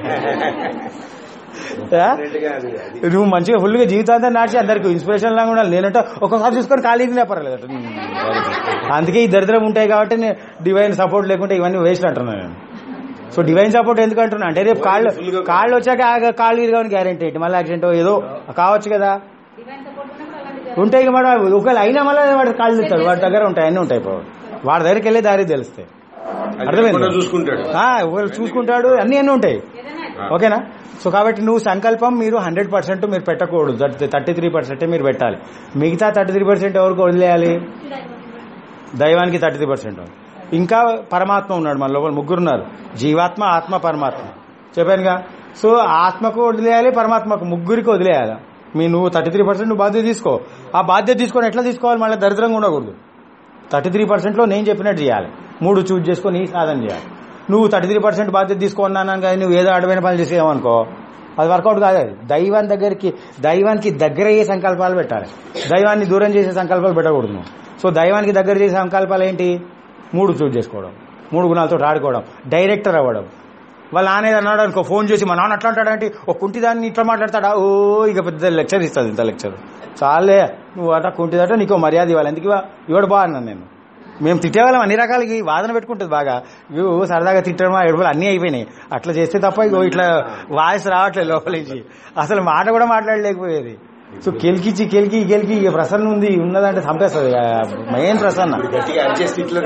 ఆ? నువ్వు మంచిగా ఫుల్గా జీవితాంతం నాటి అందరికి ఇన్స్పిరేషన్ లాగా ఉండాలి నేనంటే ఒక్కసారి చూసుకొని ఖాళీ పర్వాలేదు అందుకే ఈ దరిద్రం ఉంటాయి కాబట్టి డివైన్ సపోర్ట్ లేకుంటే ఇవన్నీ వేస్ట్ అంటున్నాను నేను సో డివైన్ సపోర్ట్ ఎందుకు అంటున్నా అంటే రేపు కాళ్ళు కాళ్ళు వచ్చాక ఆ కాళ్ళు ఇరగని గ్యారెంటీ ఏంటి మళ్ళీ యాక్సిడెంట్ ఏదో కావచ్చు కదా డివైన్ సపోర్ట్ ఉన్నప్పుడు అలాంటి ఉంటాయి ఇక వాడు ఒకవేళ అయినా మళ్ళీ వాడు కాళ్ళు తెస్తాడు వాడి దగ్గర ఉంటాయి అన్నీ ఉంటాయి ఇప్పుడు వాడి దగ్గరికి వెళ్ళే దారి తెలుస్తాయి అది అర్థమైంది లేకుండా చూసుకుంటాడు ఆ, ఒకరు చూసుకుంటాడు అన్ని అన్నీ ఉంటాయి ఓకేనా సో కాబట్టి నువ్వు సంకల్పం మీరు హండ్రెడ్ పర్సెంట్ మీరు పెట్టకూడదు థర్టీ త్రీ పర్సెంటే మీరు పెట్టాలి మిగతా థర్టీ త్రీ పర్సెంట్ ఎవరికి వదిలేయాలి దైవానికి థర్టీ త్రీ పర్సెంట్ ఇంకా పరమాత్మ ఉన్నాడు మన లోపల ముగ్గురు ఉన్నారు జీవాత్మ ఆత్మ పరమాత్మ చెప్పానుగా సో ఆత్మకు వదిలేయాలి పరమాత్మకు ముగ్గురికి వదిలేయాలి మీ నువ్వు థర్టీ త్రీ పర్సెంట్ నువ్వు బాధ్యత తీసుకో ఆ బాధ్యత తీసుకొని ఎట్లా తీసుకోవాలి మళ్ళీ దరిద్రంగా ఉండకూడదు థర్టీ త్రీ పర్సెంట్లో నేను చెప్పినట్టు చేయాలి మూడు చూజ్ చేసుకొని నీ సాధన చేయాలి నువ్వు థర్టీ త్రీ పర్సెంట్ బాధ్యత తీసుకున్నాను కానీ నువ్వు ఏదో అడవైన పనులు చేసేవనుకో అది వర్కౌట్ కాదు అది దైవాన్ని దగ్గరికి దైవానికి దగ్గర అయ్యే సంకల్పాలు పెట్టాలి దైవాన్ని దూరం చేసే సంకల్పాలు పెట్టకూడదు నువ్వు సో దైవానికి దగ్గర చేసే సంకల్పాలు ఏంటి మూడు చూజ్ చేసుకోవడం మూడు గుణాలతో ఆడుకోవడం డైరెక్టర్ అవ్వడం వాళ్ళ నాన్న ఏదో అన్నాడు అనుకో ఫోన్ చేసి మా నాన్న అట్లా అంటాడంటే ఒక కుంటి దాన్ని ఇట్లా మాట్లాడతాడా ఓ ఇక పెద్ద లెక్చర్ ఇస్తుంది ఇంత లెక్చర్ చాలే నువ్వు అట కుంటిదట నీకు మర్యాద ఇవ్వాలి ఎందుకు ఇవ్వ- ఇవ్వడు బా అన్నాను నేను మేము తిట్టేవాళ్ళం అన్ని రకాలకి వాదన పెట్టుకుంటుంది బాగా ఇవి సరదాగా తిట్టడం ఎడవలు అన్నీ అయిపోయినాయి అట్లా చేస్తే తప్ప ఇగో ఇట్లా వాయిస్ రావట్లేదు లోపల నుంచి అసలు మాట కూడా మాట్లాడలేకపోయేది సో కెలికిచ్చి కెలికి గెలికి ఇక ప్రసన్న ఉంది ఉన్నదంటే చంపేస్తుంది మెయిన్ ప్రసన్న గట్టిగా అడ్జస్ట్ ఇట్లా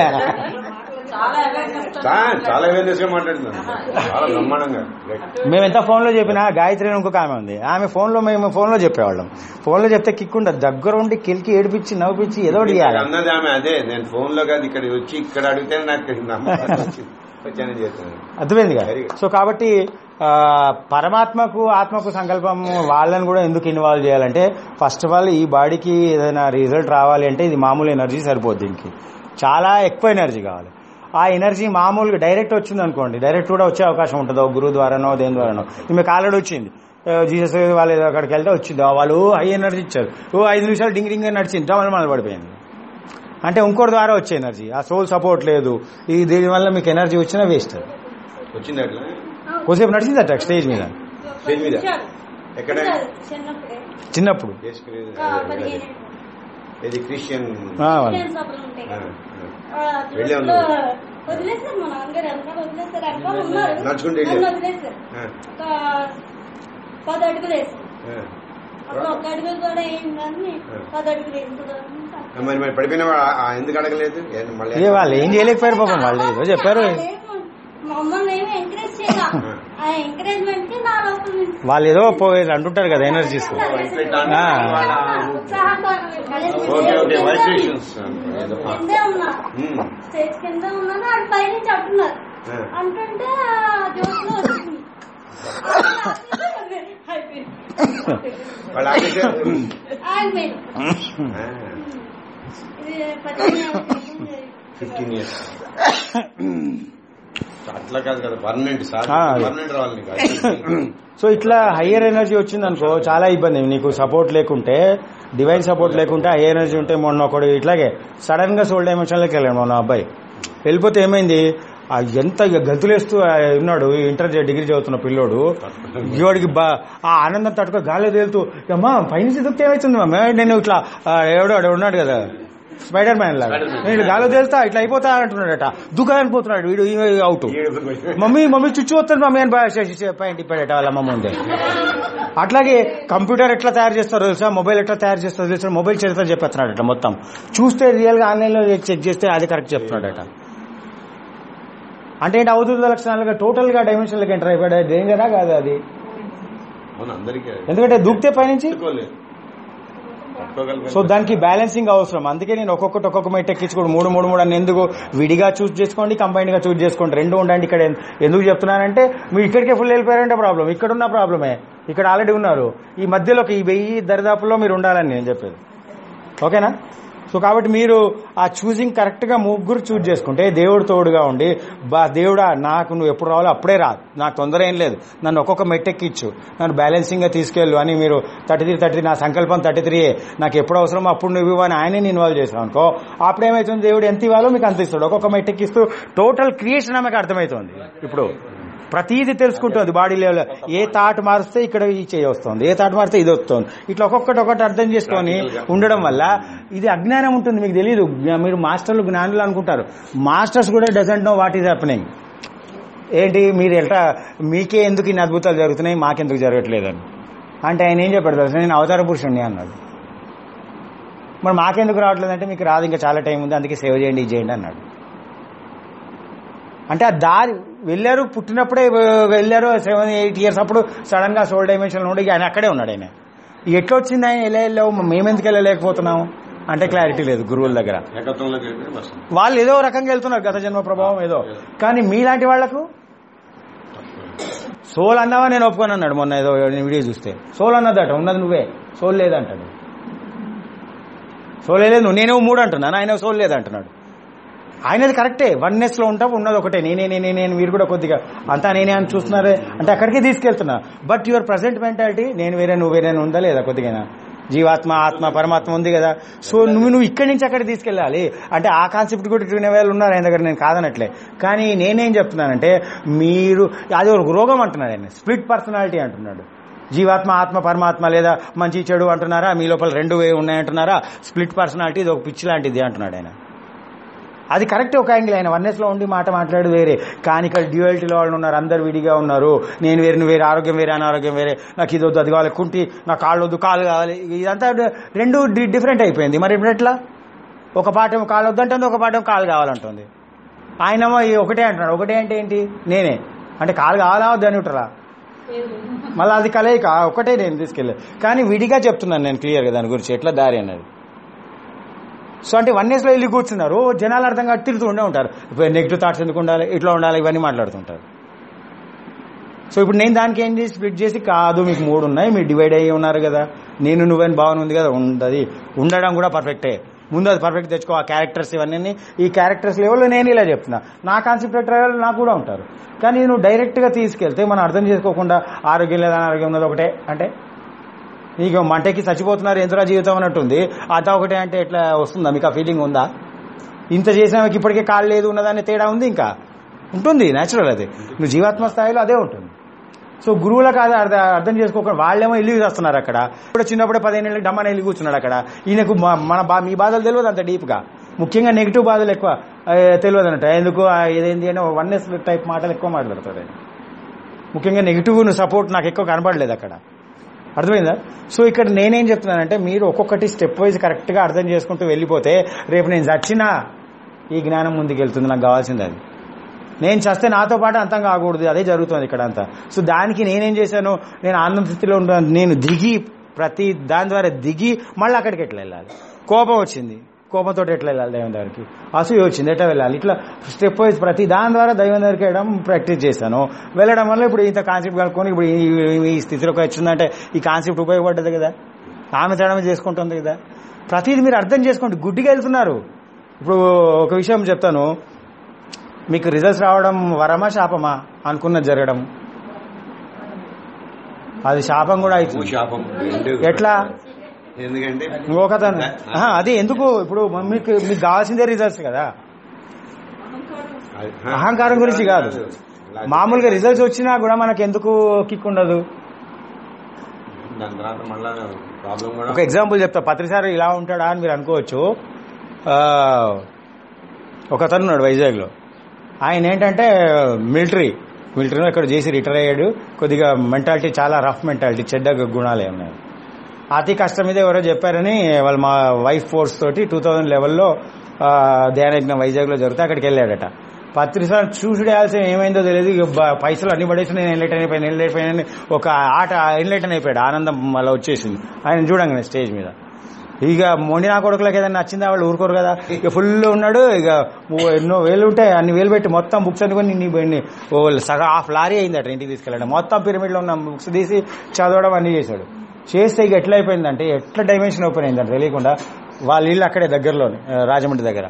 చాలా అవేర్నెస్ చా- చాలా అవేర్నెస్ గా మాట్లాడుతున్నాను చాలా బ్రహ్మాండంగా మేము ఎంత ఫోన్లో చెప్పినా గాయత్రి అని ఇంకొక ఆమె ఉంది ఆమె ఫోన్లో మేము ఫోన్లో చెప్పేవాళ్ళం ఫోన్లో చెప్తే కిక్ ఉండదు దగ్గర ఉండి కిలికి ఏడిపించి నవ్విపించి ఏదో ఒకటి చేయాలి అన్నది ఆమె అదే నేను ఫోన్ లో కాదు ఇక్కడ వచ్చి ఇక్కడ అడిగితే నాకు నమ్మకం వచ్చింది. వచ్చానని చేస్తాను అర్థమైందిగా Very good. సో కాబట్టి ఆ, పరమాత్మకు ఆత్మకు సంకల్పం వాళ్ళని కూడా ఎందుకు ఇన్వాల్వ్ చేయాలంటే ఫస్ట్ ఆఫ్ ఆల్ ఈ బాడీకి ఏదైనా రిజల్ట్ రావాలి అంటే ఇది మామూలు ఎనర్జీ సరిపోద్ది దీనికి చాలా ఎక్కువ ఎనర్జీ కావాలి ఆ ఎనర్జీ మామూలుగా డైరెక్ట్ వచ్చింది అనుకోండి డైరెక్ట్ కూడా వచ్చే అవకాశం ఉంటుంది ఒక గురువు ద్వారానో దేని ద్వారానో ఈమెకు ఆల్రెడీ వచ్చింది ఆ, జీసస్ వాళ్ళు ఏదో అక్కడికి వెళ్తే వచ్చింది వాళ్ళు హై ఎనర్జీ ఇచ్చారు ఓ ఐదు నిమిషాలు డింగ్ డింగ్ అని నడిచింది మళ్ళీ మళ్ళీ పడిపోయింది అంటే ఇంకోటి ద్వారా వచ్చే ఎనర్జీ ఆ సోల్ సపోర్ట్ లేదు ఈ దీనివల్ల మీకు ఎనర్జీ వచ్చినా వేస్ట్ వచ్చింది అట్లా కొద్దిసేపు నడిచిందట స్టేజ్ మీద స్టేజ్ మీద ఎక్కడ చిన్నప్పుడే చిన్నప్పుడు చేసుకునే ఒక పదిహేను ఇది క్రిస్టియన్ ఆ, వాళ్ళు. క్రిస్టియన్ సభలు ఉంటాయి ఆ, కదా. ఆ. ఆ, వెళ్ళే అట్లా ఉన్నావు. వదిలేశారు మా నాన్నగారు వెనకాల వదిలేశారు వెనకాల ఉన్నారు నడుచుకుంటూ నన్ను వెళ్ళారు. వదిలేశారు ఆ, ఒక పది అడుగులు వేసారు ఆ. అప్పుడు ఒక అడుగులు కూడా ఏం కానీ పది అడుగులు వేసారు మరి మరి పడిపోయిన ఎందుకు అడగలేదు ఏంటి మళ్ళీ ఏ వాళ్ళు ఏం చేయలేకపోయారు పాపం వాళ్ళు ఏదో చెప్పారు మమ్మల్ని ఏమి ఎంకరేజ్ చేయాల ఆ ఎంకరేజ్మెంట్ కి నా లోపల నుంచి వాళ్ళు ఏదో పోయి అంటుంటారు కదా ఎనర్జీస్ ఆ. ఉత్సాహంగా ఓకే ఓకే వైబ్రేషన్స్ ఏదో ఆ. కిందే ఉన్నా ఉమ్. స్టేజ్ కింద ఉన్నాను ఆడు పైనుంచి అంటున్నారు ఆ. అంటుంటే ఆ జోష్లో వచ్చింది అయిపోయింది వాళ్ళు ఆగేశారు ఆగిపోయింది ఇది పదిహేను ఫిఫ్టీన్ ఇయర్స్ అట్లా కాదు కదా పర్మనెంట్ సార్ ఆ, అదే. పర్మనెంట్ రావాలి నీకు అది. సో ఇట్లా హయ్యర్ ఎనర్జీ వచ్చింది అనుకో చాలా ఇబ్బంది నీకు సపోర్ట్ లేకుంటే డివైన్ సపోర్ట్ లేకుంటే హై ఎనర్జీ ఉంటే మొన్న ఒకడు ఇట్లాగే సడన్ గా సోల్ డైమెన్షన్లోకి వెళ్ళాడు మొన్న అబ్బాయి వెళ్ళిపోతే ఏమైంది ఆ ఎంత ఇక గంతులేస్తూ ఆ ఉన్నాడు ఇంటర్ డిగ్రీ చదువుతున్న పిల్లోడు ఇవాడికి బా ఆ ఆనందం తట్టుకో గాలి తేలుతూ అమ్మా పైనుంచి దుక్కి ఏమవుతుంది మమ్మీ నేను ఇట్లా ఆ, ఎవడో వాడు ఉన్నాడు కదా స్పైడర్ మ్యాన్ లాగా నేను గాలి తేలుతా ఇట్లా అయిపోతా అంటున్నాడట దుకాణానికి పోతున్నాడు వీడు అవుట్ మమ్మీ మమ్మీ చుచ్చు వస్తుంది మమ్మీ అని బాగా చేసి చే- పైన తిప్పాడట వాళ్ళ అమ్మ ముందే అట్లాగే కంప్యూటర్ ఎట్లా తయారు చేస్తారో తెలుసా మొబైల్ ఎట్లా తయారు చేస్తారో తెలుసా మొబైల్ చరిత్ర చెప్పేస్తున్నాడట మొత్తం చూస్తే రియల్ గా ఆన్లైన్ లో చెక్ చేస్తే అది కరెక్ట్ చెప్తున్నాడట అంటే ఏంటి అవధూత లక్షణాలుగా టోటల్ గా డైమెన్షన్ ఎంటర్ అయిపోయాడు డేంజరా కాదు అది అవును అందరికీ ఎందుకంటే దూకితే పైనుంచి తట్టుకోలేదు తట్టుకోగలిగారు. సో దానికి బ్యాలెన్సింగ్ అవసరం అందుకే నేను ఒక్కొక్కటి ఒక్కొక్క మెట్ ఎక్కించుకోండి మూడు మూడు మూడు అని ఎందుకు విడిగా చూస్ చేసుకోండి కంబైన్డ్ గా చూస్ చేసుకోండి రెండు ఉండండి ఇక్కడ ఎన్- ఎందుకు చెప్తున్నానంటే మీరు ఇక్కడికే ఫుల్ వెళ్ళిపోయారంటే ప్రాబ్లం ఇక్కడ ఉన్న ప్రాబ్లమే ఇక్కడ ఆల్రెడీ ఉన్నారు ఈ మధ్యలోకి ఈ వెయ్యి దరిదాపుల్లో మీరు ఉండాలని నేను చెప్పేది ఓకేనా సో కాబట్టి మీరు ఆ చూసింగ్ కరెక్ట్ గా ముగ్గురు చూజ్ చేసుకుంటే దేవుడు తోడుగా ఉండి బా దేవుడా నాకు నువ్వు ఎప్పుడు రావాలో అప్పుడే రా నాకు తొందర ఏం లేదు నన్ను ఒక్కొక్క మెట్టెక్కిచ్చు నన్ను బ్యాలెన్సింగ్ గా తీసుకెళ్ళు అని మీరు థర్టీ త్రీ థర్టీ నా సంకల్పం థర్టీ త్రీ నాకు ఎప్పుడు అవసరం అప్పుడు నువ్వు ఇవ్వని ఆయనే ఇన్వాల్వ్ చేసావు అనుకో అప్పుడు ఏమవుతుంది దేవుడు ఎంత ఇవ్వాలో మీకు అంత ఇస్తాడు ఒక్కొక్క మెట్టెక్కిస్తూ టోటల్ క్రియేషన్ ఆమెకు అర్థమవుతుంది ఇప్పుడు ప్రతిదీ తెలుసుకుంటుంది బాడీ లెవెల్ ఏ తాట మారిస్తే ఇక్కడ ఈ చేయి వస్తుంది ఏ తాట మారితే ఇది వస్తుంది ఇట్లా ఒక్కొక్కటి ఒకటి అర్థం చేసుకొని ఉండడం వల్ల ఇది అజ్ఞానం ఉంటుంది మీకు తెలియదు జ్ఞా- మీరు మాస్టర్లు జ్ఞానులు అనుకుంటారు మాస్టర్స్ కూడా doesn't know what is happening ఏంటి మీరు ఎట్లా మీకే ఎందుకు ఇన్ని అద్భుతాలు జరుగుతున్నాయి మాకెందుకు జరగట్లేదని అంటే ఆయన ఏం చెప్పాడు తెలుసా నేను అవతార పురుషుణ్ణి అన్నాడు మరి మాకెందుకు రావట్లేదంటే మీకు రాదు ఇంకా చాలా టైం ఉంది అందుకే సేవ చేయండి ఇది చేయండి అన్నాడు అంటే ఆ దారి వెళ్ళారు పుట్టినప్పుడే వెళ్ళారు సెవెన్ ఎయిట్ ఇయర్స్ అప్పుడు సడన్ గా సోల్ డైమెన్షన్ ఉండి ఆయన అక్కడే ఉన్నాడు ఆయన ఎట్లా వచ్చింది ఆయన ఎలా వెళ్ళావు మేమెందుకు వెళ్ళలేకపోతున్నాము అంటే క్లారిటీ లేదు గురువుల దగ్గర ఏకత్వంలోకి వెళ్ళిపోయి బస్ వాళ్ళు ఏదో రకంగా వెళ్తున్నారు గత జన్మ ప్రభావం ఏదో కానీ మీలాంటి వాళ్లకు సోల్ అన్నావా నేను ఒప్పుకొని అన్నాడు మొన్న ఏదో వీడియో చూస్తే సోల్ అన్నదట ఉన్నది నువ్వే సోల్ లేదంటాడు సోల్ లేదు నువ్వు నేనే మూడు అంటున్నాను ఆయన సోల్ లేదంటున్నాడు ఆయనది కరెక్టే వన్నెస్ లో ఉంటాం ఉన్నది ఒకటే నేనే నేనే నేను మీరు కూడా కొద్దిగా అంతా నేనే అని చూస్తున్నారే అంటే అక్కడికే తీసుకెళ్తున్నా బట్ యువర్ ప్రజెంట్ మెంటాలిటీ నేను వేరే నువ్వు వేరే ఉందా లేదా కొద్దిగా జీవాత్మ ఆత్మ పరమాత్మ ఉంది కదా సో నువ్వు నువ్వు ఇక్కడి నుంచి అక్కడికి తీసుకెళ్ళాలి అంటే ఆ కాన్సెప్ట్ కూడా వినే వాళ్ళు ఉన్నారు ఆయన దగ్గర నేను కాదనట్లే కానీ నేనేం చెప్తున్నానంటే మీరు అది ఒక రోగం అంటున్నాడు ఆయన స్ప్లిట్ పర్సనాలిటీ అంటున్నాడు జీవాత్మ ఆత్మ పరమాత్మ లేదా మంచి చెడు అంటున్నారా మీ లోపల రెండు వే ఉన్నాయంటున్నారా స్ప్లిట్ పర్సనాలిటీ ఇది ఒక పిచ్చి లాంటిది అంటున్నాడు ఆయన అది కరెక్ట్ ఒక యాంగిల్ ఆయన వన్నెస్ లో ఉండి మాట మాట్లాడు వేరే కానీ ఇక్కడ డ్యూయాలిటీలో వాళ్ళు ఉన్నారు అందరు విడిగా ఉన్నారు నేను వేరే నువ్వు వేరే ఆరోగ్యం వేరే అనారోగ్యం వేరే నాకు ఇది వద్దు అది కావాలి కుంటి నా కాళ్ళు వద్దు కాళ్ళు కావాలి ఇదంతా రెండు డి- డిఫరెంట్ అయిపోయింది మరి ఇప్పుడు ఎట్లా ఒక పాట ఏమో కాళ్ళు వద్దంటుంది ఒక పాట ఏమో కాళ్ళు కావాలంటుంది ఆయనేమో ఈ ఒకటే అంటున్నాడు ఒకటే అంటే ఏంటి నేనే అంటే కాళ్ళు కావాలా వద్దని ఉంటారా మళ్ళీ అది కలయిక ఒకటే నేను తీసుకెళ్ళి కానీ విడిగా చెప్తున్నాను నేను క్లియర్గా దాని గురించి ఎట్లా దారి అన్నది సో అంటే వన్ ఇయర్స్లో వెళ్ళి కూర్చున్నారు జనాలు అర్థం కాదు తిరుగుతూనే ఉంటారు ఇప్పుడు నెగిటివ్ థాట్స్ ఎందుకు ఉండాలి ఇట్లా ఉండాలి ఇవన్నీ మాట్లాడుతుంటారు సో ఇప్పుడు నేను దానికి ఏం చేసి స్ప్లిట్ చేసి కాదు మీకు మూడు ఉన్నాయి మీరు డివైడ్ అయ్యి ఉన్నారు కదా నేను నువ్వని భావన ఉంది కదా ఉండదు ఉండడం కూడా పర్ఫెక్టే ముందు అది పర్ఫెక్ట్ తెచ్చుకో ఆ క్యారెక్టర్స్ ఇవన్నీ ఈ క్యారెక్టర్స్ లెవెల్లో నేను ఇలా చెప్తున్నా నా కాన్సెప్ట్ ట్రయల్ నాకు కూడా ఉంటారు కానీ నువ్వు డైరెక్ట్గా తీసుకెళ్తే మనం అర్థం చేసుకోకుండా ఆరోగ్యం లేదా అనారోగ్యం ఉన్నది ఒకటే అంటే నీకు మంటకి చచ్చిపోతున్నారు ఎంతరా జీవితం అన్నట్టుంది అత ఒకటే అంటే ఎట్లా వస్తుందా మీకు ఆ ఫీలింగ్ ఉందా ఇంత చేసిన వాడికి ఇప్పటికే కాళ్ళు లేదు ఉన్నదాన్ని తేడా ఉంది ఇంకా ఉంటుంది నేచురల్ అది నువ్వు జీవాత్మ స్థాయిలో అదే ఉంటుంది సో గురువులకు అది అర్థ- అర్థం చేసుకోకుండా వాళ్ళేమో ఇల్లు చేస్తున్నారు అక్కడ ఇప్పుడు చిన్నప్పుడే పదిహేను ఏళ్ళకి డమ్మని వెళ్ళి కూర్చున్నాడు అక్కడ ఈయనకు మ- మన బా మీ బాధలు తెలియదు అంత డీప్గా ముఖ్యంగా నెగిటివ్ బాధలు ఎక్కువ ఆ, తెలియదు అన్నట్టు ఎందుకు ఆ, ఇదేంటి అని వన్నెస్ టైప్ మాటలు ఎక్కువ మాట్లాడతాడు ఆయన ముఖ్యంగా నెగిటివ్ సపోర్ట్ నాకు ఎక్కువ కనపడలేదు అక్కడ అర్థమైందా సో ఇక్కడ నేనేం చెప్తున్నానంటే మీరు ఒక్కొక్కటి స్టెప్ వైజ్ కరెక్ట్గా అర్థం చేసుకుంటూ వెళ్ళిపోతే రేపు నేను చచ్చినా ఈ జ్ఞానం ముందుకు వెళ్తుంది నాకు కావాల్సింది అది నేను చస్తే నాతో పాటు అంతం కాకూడదు అదే జరుగుతుంది ఇక్కడ అంతా సో దానికి నేనేం చేశాను నేను ఆనంద స్థితిలో ఉంటాను నేను దిగి ప్రతి దాని ద్వారా దిగి మళ్ళీ అక్కడికి ఎట్లా వెళ్ళాలి కోపం వచ్చింది కోపంతో ఎట్లా వెళ్ళాలి దైవం దగ్గరికి అసూయ వచ్చింది ఎట్లా వెళ్ళాలి ఇట్లా స్టెప్ వైజ్ ప్రతి దాని ద్వారా దైవం దగ్గరికి వెళ్ళడం ప్రాక్టీస్ చేశాను వెళ్ళడం వల్ల ఇప్పుడు ఇంత కాన్సెప్ట్ కనుక్కొని ఇప్పుడు ఈ- ఈ స్థితిలోకి వచ్చిందంటే ఈ కాన్సెప్ట్ ఉపయోగపడ్డది కదా ఆమె తడమే చేసుకుంటుంది కదా ప్రతిది మీరు అర్థం చేసుకోండి గుడ్డిగా వెళ్తున్నారు ఇప్పుడు ఒక విషయం చెప్తాను మీకు రిజల్ట్స్ రావడం వరమా శాపమా అనుకున్నది జరగడం అది శాపం కూడా అవుతుంది శాపం రెండు ఎట్లా? ఎందుకంటే ఇంకొకతను ఆహా, అది ఎందుకు ఇప్పుడు మీకు మీకు కావాల్సిందే రిజల్ట్స్ కదా అహంకారం గురించి కాదు మామూలుగా రిజల్ట్స్ వచ్చినా కూడా మనకు ఎందుకు కిక్ ఉండదు దాని తర్వాత మళ్ళా ప్రాబ్లం కూడా ఒక ఎగ్జాంపుల్ చెప్తా పత్రిసారి ఇలా ఉంటాడా అని మీరు అనుకోవచ్చు ఆ, ఒక అతను ఉన్నాడు వైజాగ్లో ఆయన ఏంటంటే మిలిటరీ మిలిటరీలో ఇక్కడ చేసి రిటైర్ అయ్యాడు కొద్దిగా మెంటాలిటీ చాలా రఫ్ మెంటాలిటీ చెడ్డ గుణాలే ఉన్నాయి అతి కష్టం మీద ఎవరో చెప్పారని వాళ్ళు మా వైఫ్ ఫోర్స్ తోటి టూ థౌజండ్ లెవెల్లో ధ్యానయజ్ఞం వైజాగ్లో జరిగితే అక్కడికి వెళ్ళాడట పత్రిసారి చూసుడేయాల్సిన ఏమైందో తెలియదు ఇక బ- పైసలు అన్ని పడేసి నేను ఎన్లైట్ అయిపోయాను ఎన్లైట్ అయిపోయాను ఒక ఆట ఎన్లైట్ అయిపోయాడు ఆనందం మళ్ళీ వచ్చేసింది ఆయన చూడంగానే స్టేజ్ మీద ఇక మొండి నా కొడుకులకు ఏదైనా నచ్చిందా వాళ్ళు ఊరుకోరు కదా ఇక ఫుల్ ఉన్నాడు ఇక ఓ ఎన్నో వేలు ఉంటాయి అన్ని వేలు పెట్టి మొత్తం బుక్స్ అనుకుని నీ బండి ఓ సగం హాఫ్ లారీ అయిందట ఇంటికి తీసుకెళ్ళడం మొత్తం పిరమిడ్లో ఉన్న బుక్స్ తీసి చదవడం అన్ని చేశాడు చేస్తే ఇక ఎట్లా అయిపోయిందంటే ఎట్లా డైమెన్షన్ ఓపెన్ అయిందంటే తెలియకుండా వాళ్ళ ఇల్లు అక్కడే దగ్గరలోనే ఆ, రాజమండ్రి దగ్గర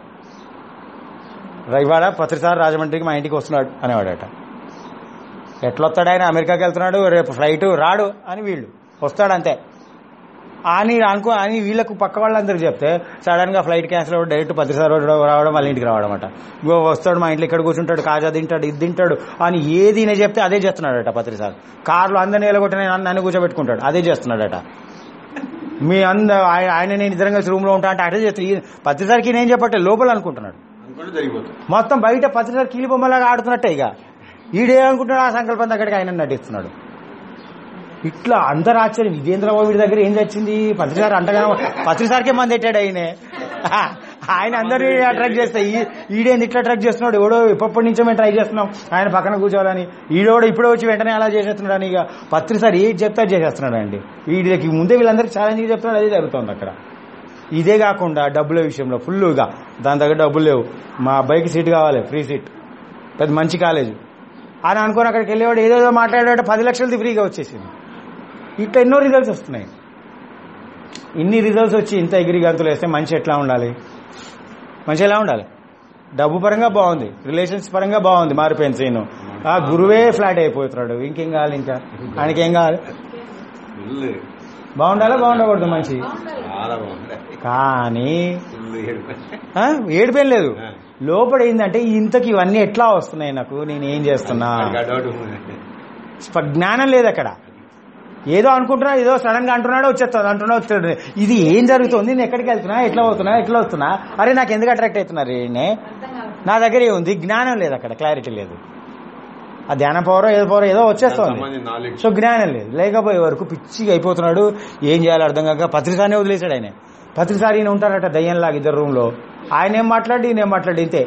ఇవాళ పత్రిసారి రాజమండ్రికి మా ఇంటికి వస్తున్నాడు అనేవాడట ఎట్లా వస్తాడు ఆయన అమెరికాకి వెళ్తున్నాడు రేపు ఫ్లైట్ రాడు అని వీళ్ళు వస్తాడు అంతే అని అనుకో అని వీళ్ళకు పక్క వాళ్ళందరికీ చెప్తే సడన్ గా ఫ్లైట్ క్యాన్సిల్ అవ్వడం డైరెక్ట్ పత్రిసారి రావడం వాళ్ళ ఇంటికి రావడం అట ఇగో వస్తాడు మా ఇంట్లో ఇక్కడ కూర్చుంటాడు కాజా తింటాడు ఇది తింటాడు అని ఏది నేను చెప్తే అదే చేస్తున్నాడట పత్రిసారి కార్లో అందరిని నిలగొట్టి నేను నన్ను కూర్చోబెట్టుకుంటాడు అదే చేస్తున్నాడట మీ అంద ఆయన ఆయన నేను ఇద్దరం కలిసి రూమ్ లో ఉంటా అంటే అదే చేస్తాను పత్రిసారికి నేను చెప్పట్టే లోపల అనుకుంటున్నాడు అనుకుంటే జరిగిపోతుంది మొత్తం బయట పత్రిసారి కీలి బొమ్మలాగా ఆడుతున్నట్టే ఇక ఈడే అనుకుంటున్నాడు ఆ సంకల్పం దగ్గరికి ఆయన నటిస్తున్నాడు ఇట్లా అందరు ఆశ్చర్యం ఇదేంద్రబాబు వీడి దగ్గర ఏం తెచ్చింది పత్రిసారి అంటగా పత్రిసారికే మంది పెట్టాడు ఆయనే ఆయన అందరినీ అట్రాక్ట్ చేస్తాయి ఈ- ఈడేంది ఇట్లా అట్రాక్ట్ చేస్తున్నాడు ఎవడో ఎప్పటి నుంచో మేము ట్రై చేస్తున్నాం ఆయన పక్కన కూర్చోవాలని ఈడోడు ఇప్పుడే వచ్చి వెంటనే అలా చేసేస్తున్నాడు అని ఇక పత్రి సార్ ఏది చెప్తా చేసేస్తున్నాడు అండి వీడికి ముందే వీళ్ళందరికీ ఛాలెంజ్ చెప్తున్నాడు అదే జరుగుతుంది అక్కడ ఇదే కాకుండా డబ్బుల విషయంలో ఫుల్గా దాని దగ్గర డబ్బులు లేవు మా అబ్బాయికి సీట్ కావాలి ఫ్రీ సీట్ పెద్ద మంచి కాలేజ్ అని అనుకుని అక్కడికి వెళ్ళేవాడు ఏదేదో మాట్లాడాడు పది లక్షలది ఫ్రీగా వచ్చేసింది ఇట్లా ఎన్నో రిజల్ట్స్ వస్తున్నాయి ఇన్ని రిజల్ట్స్ వచ్చి ఇంత ఎగిరి గంతులు వేస్తే మనిషి ఎట్లా ఉండాలి మనిషి ఎలా ఉండాలి డబ్బు పరంగా బాగుంది రిలేషన్స్ పరంగా బాగుంది మారిపోయింది సీను ఆ గురువే ఫ్లాట్ అయిపోతున్నాడు ఇంకేం కావాలి ఇంకా ఆయనకి ఏం కావాలి ఇల్లు బాగుండాలా బాగుండకూడదు మనిషి చాలా బాగుంది కానీ ఇల్లు ఏడుపు. ఆ, ఏడిపోయిన లేదు ఆ. లోపల ఏంటంటే ఇంతకి ఇవన్నీ ఎట్లా వస్తున్నాయి నాకు నేను ఏం చేస్తున్నా నాకు ఆ డౌట్ ఉంది. స్ప- జ్ఞానం లేదు అక్కడ ఏదో అనుకుంటున్నా ఏదో సడన్ గా అంటున్నాడో వచ్చేస్తాడు అంటున్నా వచ్చాడు ఇది ఏం జరుగుతుంది నేను ఎక్కడికి వెళ్తున్నా ఎట్లా పోతున్నా ఎట్లా వస్తున్నా అరే నాకు ఎందుకు అట్రాక్ట్ అవుతున్నారు ఈయనే నా దగ్గర ఏముంది జ్ఞానం లేదు అక్కడ క్లారిటీ లేదు ఆ ధ్యాన పవరో ఏదో పవరో ఏదో వచ్చేస్తుంది సంబంధించిన నాలెడ్జ్ సో జ్ఞానం లేదు లేకపోయే వరకు పిచ్చిగా అయిపోతున్నాడు ఏం చేయాలో అర్థం కాక పత్రిసానే వదిలేశాడు ఆయన పత్రిసారి ఈయన ఉంటారట దయ్యంలాగా ఇద్దరు రూమ్ లో ఆయన ఏం మాట్లాడి ఈయన ఏం మాట్లాడి ఇంతే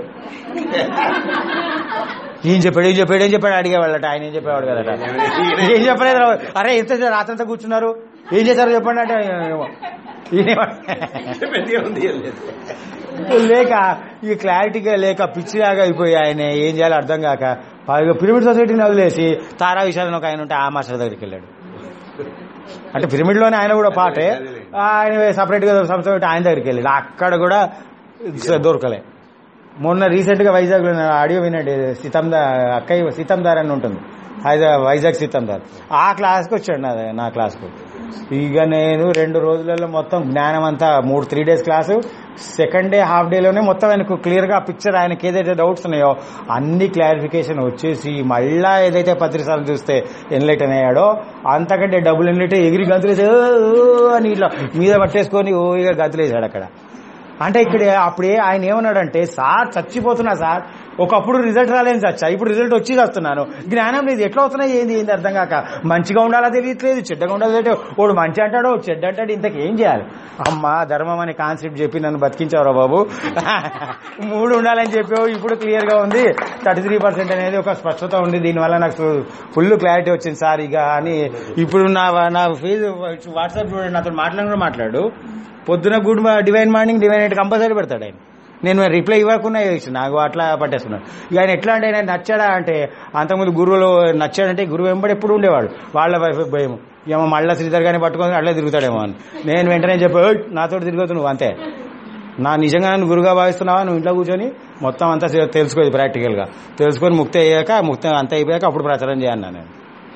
ఏం చెప్పాడు ఏం చెప్పాడు ఏం చెప్పాడు అడిగేవాళ్ళట ఆయన ఏం చెప్పేవాడు కదట ఏం చెప్పలేదు రా. అరే ఎంత రాత్రంతా కూర్చున్నారు ఏం చేశారో చెప్పండి అంటే ఈయనేమో. ఈయనేమో- పెద్దగా ఉంది ఏం లేదు. లేక ఈ క్లారిటీగా లేక పిచ్చిలాగా అయిపోయి ఆయన ఏం చేయాలో అర్థం కాక పైగా పిరమిడ్ సొసైటీని వదిలేసి తారా విషయాలను ఒక ఆయన ఉంటే ఆ మాస్టర్ దగ్గరికి వెళ్ళాడు అంటే పిరమిడ్ లోనే ఆయన కూడా పాటే ఆయన సపరేట్ గా సంస్థ పెట్టి ఆయన దగ్గరికి వెళ్ళాడు అక్కడ కూడా దొరకలే మొన్న రీసెంట్ గా వైజాగ్ లో ఆడియో వినండి సీతందార్ అక్కయ్య సీతందార్ అని ఉంటుంది హైదరాబాద్ వైజాగ్ సీతందార్ ఆ క్లాస్కి వచ్చాడు నా నా క్లాస్కు ఇక నేను రెండు రోజులలో మొత్తం జ్ఞానం అంతా మూడు three days class second day half డేలోనే మొత్తం ఆయనకు క్లియర్ గా పిక్చర్ ఆయనకి ఏదైతే డౌట్స్ ఉన్నాయో అన్ని క్లారిఫికేషన్ వచ్చేసి మళ్ళా ఏదైతే పత్రికలు చూస్తే ఎన్లైటన్ అయ్యాడో అంతకంటే డబ్బులు ఎన్లైట్ ఎగిరి గంతులేసి "ఓ, ఓ" అని ఇట్లా మీద పట్టేసుకొని ఓ ఇక గంతులేసాడు అక్కడ అంటే ఇక్కడ అప్పుడే ఆయన ఏమన్నాడంటే సార్ చచ్చిపోతున్నా సార్ ఒకప్పుడు రిజల్ట్ రాలేదు చచ్చా ఇప్పుడు రిజల్ట్ వచ్చి వస్తున్నాను జ్ఞానం లేదు ఎట్లా అవుతున్నాయి ఏంది ఏంది అర్థం కాక మంచిగా ఉండాలా తెలియట్లేదు చెడ్డగా ఉండాలి తెలియదు వాడు మంచి అంటాడు వాడు చెడ్డ అంటాడు ఇంతకు ఏం చేయాలి అమ్మా ధర్మం అనే కాన్సెప్ట్ చెప్పి నన్ను బతికించావురా బాబు మూడు ఉండాలని చెప్పావు ఇప్పుడు క్లియర్ గా ఉంది థర్టీ త్రీ పర్సెంట్ అనేది ఒక స్పష్టత ఉంది దీనివల్ల నాకు ఫుల్ క్లారిటీ వచ్చింది సార్ ఇక అని ఇప్పుడు నా నా ఫీజు వాట్సాప్ చూడండి నాతో మాట్లాడి మాట్లాడు పొద్దున గుడ్ మా- divine morning divine night compulsory పెడతాడు ఆయన నేను రిప్లై ఇవ్వకుండా చేసి నాకు అట్లా పట్టేస్తున్నాడు ఇక ఆయన ఎట్లా అంటే ఆయన నచ్చాడా అంటే అంతకుముందు గురువులు నచ్చాడంటే గురువు వెంబడి ఎప్పుడు ఉండేవాడు వాళ్ళ వైఫ్ భయం ఏమో మళ్ళీ శ్రీధర్ గారిని పట్టుకొని అట్లే తిరుగుతాడేమో అని నేను వెంటనే చెప్పి "ఓయ్, నాతో తిరుగుతు నువ్వు అంతే నా నిజంగా నన్ను గురుగా భావిస్తున్నావా నువ్వు ఇంట్లో కూర్చొని మొత్తం అంతా తెలుసుకోదు ప్రాక్టికల్గా తెలుసుకొని ముక్తి అయ్యాక ముక్తి అంతా అయిపోయాక అప్పుడు ప్రచారం చేయన్నా నేను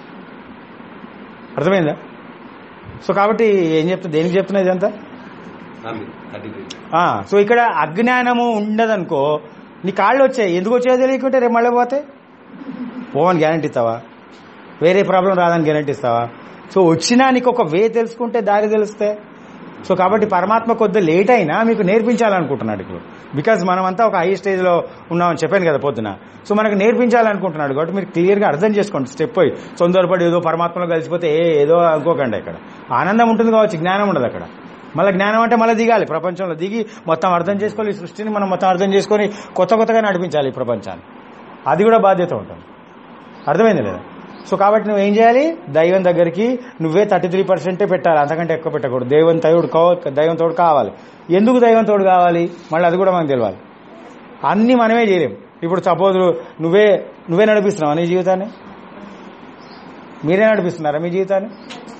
అర్థమైందా సో కాబట్టి ఏం చెప్తా దేనికి చెప్తున్నా ఇదంతా అది, అది ఇది. ఆ, సో ఇక్కడ అజ్ఞానము ఉండదనుకో నీ కాళ్ళు వచ్చాయి ఎందుకు వచ్చాయో తెలియకుంటే రేపు మళ్ళీ పోతే పోవని గ్యారంటీ ఇస్తావా వేరే ప్రాబ్లం రాదని గ్యారంటీ ఇస్తావా సో వచ్చినా నీకు ఒక వే తెలుసుకుంటే దారి తెలిస్తే సో కాబట్టి పరమాత్మ కొద్ది లేట్ అయినా మీకు నేర్పించాలనుకుంటున్నాడు ఇప్పుడు బికాజ్ మనమంతా ఒక హై స్టేజ్ లో ఉన్నామని చెప్పాను కదా పొద్దున సో మనకు నేర్పించాలనుకుంటున్నాడు కాబట్టి మీరు క్లియర్ గా అర్థం చేసుకోండి స్టెప్ పోయి తొందరపడి ఏదో పరమాత్మలో కలిసిపోతే ఏ ఏదో అనుకోకండి ఇక్కడ ఆనందం ఉంటుంది కావచ్చు జ్ఞానం ఉండదు అక్కడ మళ్ళీ జ్ఞానం అంటే మళ్ళీ దిగాలి ప్రపంచంలో దిగి మొత్తం అర్థం చేసుకోవాలి ఈ సృష్టిని మనం మొత్తం అర్థం చేసుకొని కొత్త కొత్తగా నడిపించాలి ఈ ప్రపంచాన్ని అది కూడా బాధ్యత ఉంటుంది అర్థమైంది లేదా సో కాబట్టి నువ్వు ఏం చేయాలి దైవం దగ్గరికి నువ్వే థర్టీ త్రీ పర్సెంటే పెట్టాలి అంతకంటే ఎక్కువ పెట్టకూడదు దైవం తోడు కావ- దైవం తోడు కావాలి ఎందుకు దైవం తోడు కావాలి మళ్ళీ అది కూడా మనకు తెలియాలి అన్ని మనమే చేయలేం ఇప్పుడు సపోజ్ నువ్వే నువ్వే నడిపిస్తున్నావా నీ జీవితాన్ని మీరే నడిపిస్తున్నారా మీ జీవితాన్ని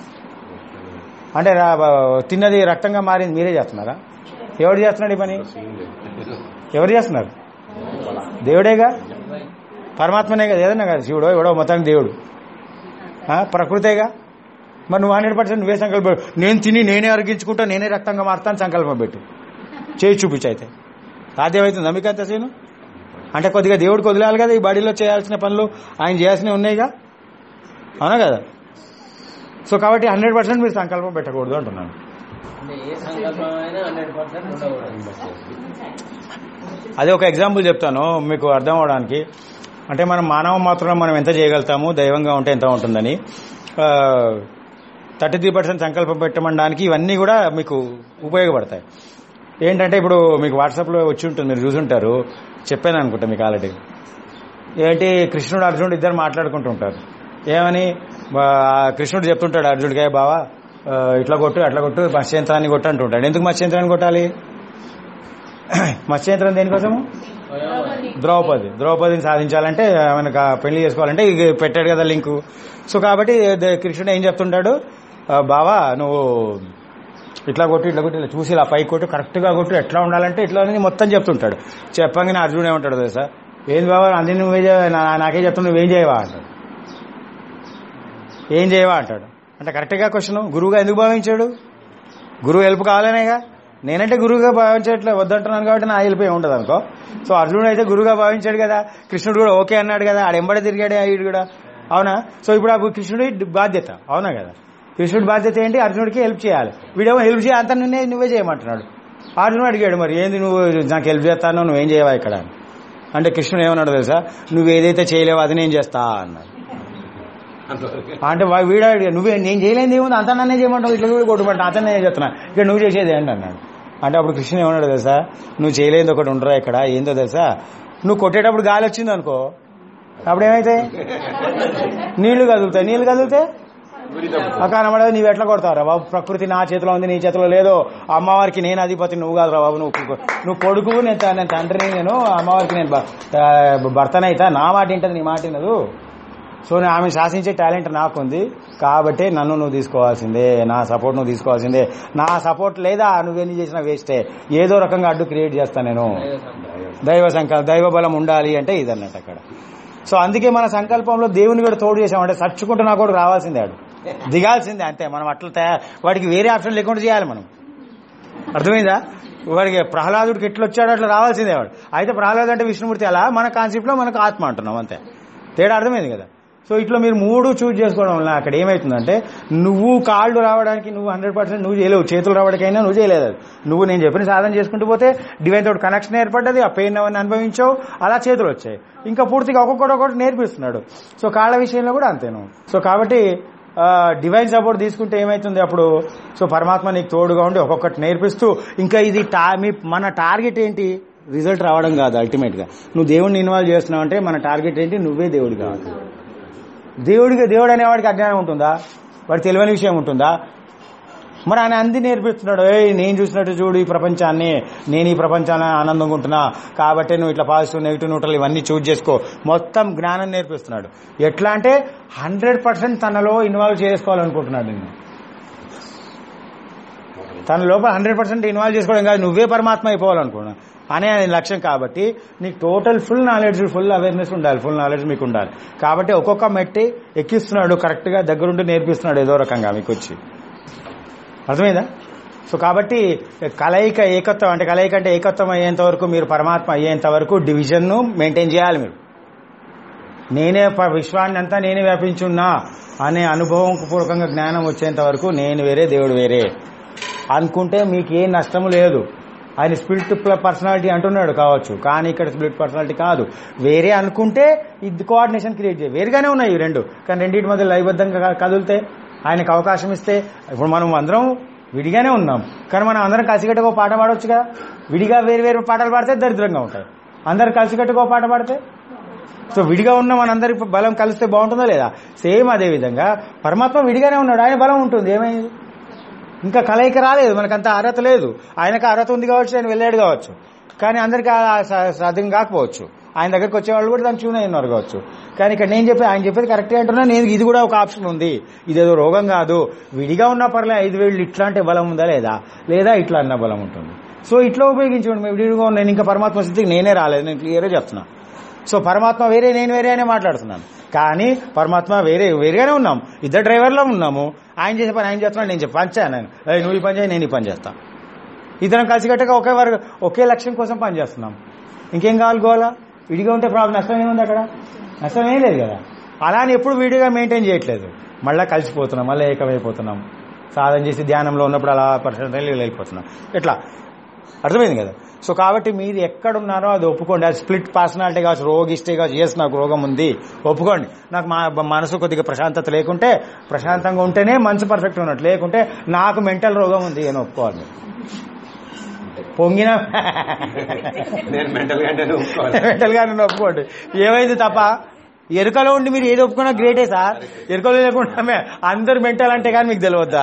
అంటే రా- తిన్నది రక్తంగా మారింది మీరే చేస్తున్నారా ఎవరు చేస్తున్నాడు ఈ పని ఎవరు చేస్తున్నారు దేవుడేగా పరమాత్మనే కదా ఏదన్నా కదా శివుడో ఎవడో మొత్తానికి దేవుడు ఆ, ప్రకృతేగా మరి నువ్వు హండ్రెడ్ పర్సెంట్ నువ్వే సంకల్పం నేను తిని నేనే అరిగించుకుంటా నేనే రక్తంగా మారుతాను సంకల్పం పెట్టు చేయి చూపించు అయితే సాధ్యమవుతుందా మీకు అంత సీను అంటే కొద్దిగా దేవుడికి వదిలేయాలి కదా ఈ బాడీలో చేయాల్సిన పనులు ఆయన చేయాల్సినవి ఉన్నాయి అవునా కదా సో కాబట్టి హండ్రెడ్ పర్సెంట్ మీరు సంకల్పం పెట్టకూడదు అంటున్నాను అంటే ఏ సంకల్పం అయినా హండ్రెడ్ పర్సెంట్ ఉండకూడదు అదే ఒక ఎగ్జాంపుల్ చెప్తాను మీకు అర్థం అవడానికి అంటే మనం మానవ మాత్రం మనం ఎంత చేయగలుగుతాము దైవంగా ఉంటే ఎంత ఉంటుందని థర్టీ త్రీ పర్సెంట్ సంకల్పం పెట్టమనడానికి ఇవన్నీ కూడా మీకు ఉపయోగపడతాయి ఏంటంటే ఇప్పుడు మీకు వాట్సాప్లో వచ్చి ఉంటుంది మీరు చూసుంటారు చెప్పాను అనుకుంటా మీకు ఆల్రెడీ ఏంటి కృష్ణుడు అర్జునుడు ఇద్దరు మాట్లాడుకుంటూ ఉంటారు ఏమని ఆ, కృష్ణుడు చెప్తుంటాడు అర్జునుడికి "ఏ బావా ఆ, ఇట్లా కొట్టు అట్లా కొట్టు మత్స్యంత్రాన్ని కొట్టు అంటుంటాడు ఎందుకు మత్స్యంత్రాన్ని కొట్టాలి మత్స్యంత్రం దేనికోసము ద్రౌపది ద్రౌపదిని సాధించాలంటే ఆమెను పెళ్లి చేసుకోవాలంటే ఇక పెట్టాడు కదా లింకు సో కాబట్టి ద- కృష్ణుడు ఏం చెప్తుంటాడు "ఆ, బావా నువ్వు ఇట్లా కొట్టు ఇట్లా కొట్టు ఇట్లా చూసి ఇలా పైకి కొట్టు కరెక్ట్గా కొట్టు ఎట్లా ఉండాలంటే ఇట్లా అని మొత్తం చెప్తుంటాడు చెప్పగానే అర్జునుడు ఏమంటాడు తెలుసా ఏంది బాబా అన్ని నువ్వే చే- నా- నాకే చెప్తున్నా నువ్వేం చేయవా అంటాడు ఏం చేయవా అంటాడు అంటే కరెక్ట్గా క్వశ్చన్ గురువుగా ఎందుకు భావించాడు గురువు హెల్ప్ కావాలనేగా నేనంటే గురువుగా భావించట్లే వద్దంటున్నాను కాబట్టి నా హెల్ప్ ఏమి ఉండదు అనుకో సో అర్జునుడు అయితే గురువుగా భావించాడు కదా కృష్ణుడు కూడా ఓకే అన్నాడు కదా ఆడ ఎంబడి తిరిగాడే అయ్యుడు కూడా అవునా సో ఇప్పుడు ఆ కృష్ణుడి బాధ్యత అవునా కదా కృష్ణుడి బాధ్యత ఏంటి అర్జునుడికి హెల్ప్ చేయాలి వీడేమో హెల్ప్ చేయ అంత నువ్వే నువ్వే చేయమంటున్నాడు అర్జునుడు అడిగాడు మరి ఏంది నువ్వు నాకు హెల్ప్ చేస్తానో నువ్వేం చేయవా ఇక్కడ అని. అంటే కృష్ణుడు ఏమన్నాడు తెలుసా నువ్వు ఏదైతే చేయలేవో అది నేను చేస్తా అన్నాడు అంటే వా- వీడు అడిగాడు, నువ్వే నేను చేయలేని ఏముంది అంత నన్నే చేయమంటావు ఇట్లా కూడా కొట్టుమంటా అంత నేను చెప్తున్నా ఇక్కడ నువ్వు చేసేది ఏంటి అన్నాడు అంటే అప్పుడు కృష్ణుడు ఏమన్నాడు తెలుసా నువ్వు చేయలేనిది ఒకటి ఉండరా ఇక్కడ ఏందో తెలుసా నువ్వు కొట్టేటప్పుడు గాలి వచ్చింది అనుకో అప్పుడు ఏమైతాయి నీళ్లు కదులుతాయి నీళ్లు కదిలితే కనబడదు నీవు ఎట్లా కొడతావురా బాబు ప్రకృతి నా చేతిలో ఉంది నీ చేతిలో లేదో అమ్మవారికి నేను అధిపతి నువ్వు కాదురా బాబు నువ్వు కు- నువ్వు కొడుకు నేను త- నేను తండ్రిని నేను అమ్మవారికి నేను బ- ఆ, భర్తనైతా నా మాట వింటది నీ మాట వినదు సో నేను ఆమె శాసించే టాలెంట్ నాకుంది కాబట్టి నన్ను నువ్వు తీసుకోవాల్సిందే నా సపోర్ట్ నువ్వు తీసుకోవాల్సిందే నా సపోర్ట్ లేదా నువ్వెన్ని చేసినా వేస్టే ఏదో రకంగా అడ్డు క్రియేట్ చేస్తా నేను దైవ సంకల్ప దైవ బలం ఉండాలి అంటే ఇదన్నట్టు అక్కడ సో అందుకే మన సంకల్పంలో దేవుని కూడా తోడు చేసామంటే చచ్చుకుంటూ నా కూడా రావాల్సిందే ఆడు దిగాల్సిందే అంతే మనం అట్లా తయా- వాడికి వేరే ఆప్షన్ లేకుండా చేయాలి మనం అర్థమైందా వాడికి ప్రహ్లాదుడికి ఎట్లా వచ్చాడో అట్లా రావాల్సిందే వాడు అయితే ప్రహ్లాదు అంటే విష్ణుమూర్తి అలా మన కాన్సెప్ట్లో మనకు ఆత్మ అంటున్నాం అంతే తేడా అర్థమైంది కదా సో ఇట్లా మీరు మూడు చూజ్ చేసుకోవడం వల్ల అక్కడ ఏమవుతుందంటే నువ్వు కాళ్ళు రావడానికి నువ్వు హండ్రెడ్ పర్సెంట్ నువ్వు చేయలేవు చేతులు రావడానికైనా నువ్వు చేయలేదు అది. నువ్వు నేను చెప్పిన సాధన చేసుకుంటూ పోతే డివైన్ తోటి కనెక్షన్ ఏర్పడ్డది ఆ పెయిన్ అవన్నీ అనుభవించావు అలా చేతులు వచ్చాయి ఇంకా పూర్తిగా ఒక్కొక్కటి ఒక్కొక్కటి నేర్పిస్తున్నాడు సో కాళ్ళ విషయంలో కూడా అంతేను సో కాబట్టి డివైన్ సపోర్ట్ తీసుకుంటే ఏమైతుంది అప్పుడు సో పరమాత్మ నీకు తోడుగా ఉండి ఒక్కొక్కటి నేర్పిస్తూ ఇంకా ఇది టా మీ మన టార్గెట్ ఏంటి రిజల్ట్ రావడం కాదు అల్టిమేట్ గా నువ్వు దేవుడిని ఇన్వాల్వ్ చేస్తున్నావు అంటే మన టార్గెట్ ఏంటి నువ్వే దేవుడు కావాలి దేవుడికి దేవుడు అనేవాడికి అజ్ఞానం ఉంటుందా వాడు తెలియని విషయం ఉంటుందా మరి ఆయన అంది నేర్పిస్తున్నాడు ఏ నేను చూసినట్టు చూడు ఈ ప్రపంచాన్ని నేను ఈ ప్రపంచాన్ని ఆనందంగా ఉంటున్నా కాబట్టి నువ్వు ఇట్లా పాజిటివ్ నెగిటివ్ న్యూట్రల్ ఇవన్నీ చూజ్ చేసుకో మొత్తం జ్ఞానం నేర్పిస్తున్నాడు ఎట్లా అంటే హండ్రెడ్ పర్సెంట్ తనలో ఇన్వాల్వ్ చేసుకోవాలనుకుంటున్నాడు నేను తన లోపల హండ్రెడ్ పర్సెంట్ ఇన్వాల్వ్ చేసుకోవడం కాదు నువ్వే పరమాత్మ అయిపోవాలనుకున్నా అనే ఆయన లక్ష్యం కాబట్టి నీకు total full knowledge full awareness ఉండాలి ఫుల్ నాలెడ్జ్ మీకు ఉండాలి కాబట్టి ఒక్కొక్క మెట్టి ఎక్కిస్తున్నాడు కరెక్ట్గా దగ్గరుండి నేర్పిస్తున్నాడు ఏదో రకంగా మీకు వచ్చి అర్థమైందా సో కాబట్టి కలయిక ఏకత్వం అంటే కలయిక అంటే ఏకత్వం అయ్యేంత వరకు మీరు పరమాత్మ అయ్యేంత వరకు డివిజన్ను మెయింటైన్ చేయాలి మీరు నేనే ప- విశ్వాన్ని అంతా నేనే వ్యాపించున్నా అనే అనుభవం పూర్వకంగా జ్ఞానం వచ్చేంత వరకు నేను వేరే దేవుడు వేరే అనుకుంటే మీకు ఏ నష్టము లేదు ఆయన స్పిరిట్ పర్సనాలిటీ అంటున్నాడు కావచ్చు కానీ ఇక్కడ స్పిరిట్ పర్సనాలిటీ కాదు వేరే అనుకుంటే ఇది కోఆర్డినేషన్ క్రియేట్ చేయ వేరుగానే ఉన్నాయి ఈ రెండు కానీ రెండింటి మధ్య లయబద్ధంగా క- కదిలితే ఆయనకు అవకాశం ఇస్తే ఇప్పుడు మనం అందరం విడిగానే ఉన్నాం కానీ మనం అందరం కలిసికట్టుగా ఒక పాట పాడవచ్చు కదా విడిగా వేరు వేరు పాటలు పాడితే దరిద్రంగా ఉంటాయి అందరు కలిసికట్టుగా ఒక పాట పాడితే సో విడిగా ఉన్న మనందరి బలం కలిస్తే బాగుంటుందా లేదా సేమ్ అదే విధంగా పరమాత్మ విడిగానే ఉన్నాడు ఆయన బలం ఉంటుంది ఏమైంది ఇంకా కలయిక రాలేదు మనకంత అర్హత లేదు ఆయనకు అర్హత ఉంది కావచ్చు ఆయన వెళ్ళాడు కావచ్చు కానీ అందరికీ ఆ సా- సాధ్యం కాకపోవచ్చు ఆయన దగ్గరికి వచ్చే వాళ్ళు కూడా దాన్ని ట్యూన్ అయి ఉన్నారు కావచ్చు కానీ ఇక్కడ నేను చెప్పి ఆయన చెప్పేది కరెక్టే అంటున్నా నేను ఇది కూడా ఒక ఆప్షన్ ఉంది ఇదేదో రోగం కాదు విడిగా ఉన్న పర్లే ఐదు వేలు ఇట్లాంటి బలం ఉందా లేదా లేదా ఇట్లా అన్న బలం ఉంటుంది సో ఇట్లా ఉపయోగించుకోండి మేము విడిగా ఉన్న- నేను ఇంకా పరమాత్మ స్థితికి నేనే రాలేదు నేను క్లియర్గా చెప్తున్నా సో పరమాత్మ వేరే నేను వేరే అనే మాట్లాడుతున్నాను కానీ పరమాత్మ వేరే వేరేగానే ఉన్నాం ఇద్దరు డ్రైవర్లో ఉన్నాము ఆయన చేసే పని ఆయన చేస్తున్నాడు నేను చెప్పి పంచాను నేను "ఏయ్, నువ్వు ఈ పని చేయి నేను ఈ పని చేస్తా ఇద్దరం కలిసికట్టుగా ఒకే వర్గ ఒకే లక్ష్యం కోసం పనిచేస్తున్నాం ఇంకేం కావాలి గోలా విడిగా ఉంటే ప్రాబ్లం నష్టం ఏముంది అక్కడ నష్టం ఏం లేదు కదా అలా అని ఎప్పుడు విడిగా మెయింటైన్ చేయట్లేదు మళ్ళీ కలిసిపోతున్నాం మళ్ళీ ఏకమైపోతున్నాం సాధన చేసి ధ్యానంలో ఉన్నప్పుడు అలా పర్సెంట్ వెళ్ళిపోతున్నాం ఇట్లా అర్థమైంది కదా సో కాబట్టి మీరు ఎక్కడున్నారో అది ఒప్పుకోండి అది స్ప్లిట్ పర్సనాలిటీ కావచ్చు రోగిస్తే కావచ్చు ఎస్ నాకు రోగం ఉంది ఒప్పుకోండి నాకు మా మనసు కొద్దిగా ప్రశాంతత లేకుంటే ప్రశాంతంగా ఉంటేనే మనసు పర్ఫెక్ట్ ఉన్నట్టు లేకుంటే నాకు మెంటల్ రోగం ఉంది అని ఒప్పుకోవాలి మీరు. పొంగిన నేను మెంటల్ గా నేను ఒప్పుకోవాలి మెంటల్ గా నన్ను ఒప్పుకోండి ఏమైంది తప్ప ఎరుకలో ఉండి మీరు ఏది ఒప్పుకున్నా గ్రేటే సార్ ఎరుకలో లేకుండా మే- అందరు మెంటల్ అంటే కానీ మీకు తెలియద్దా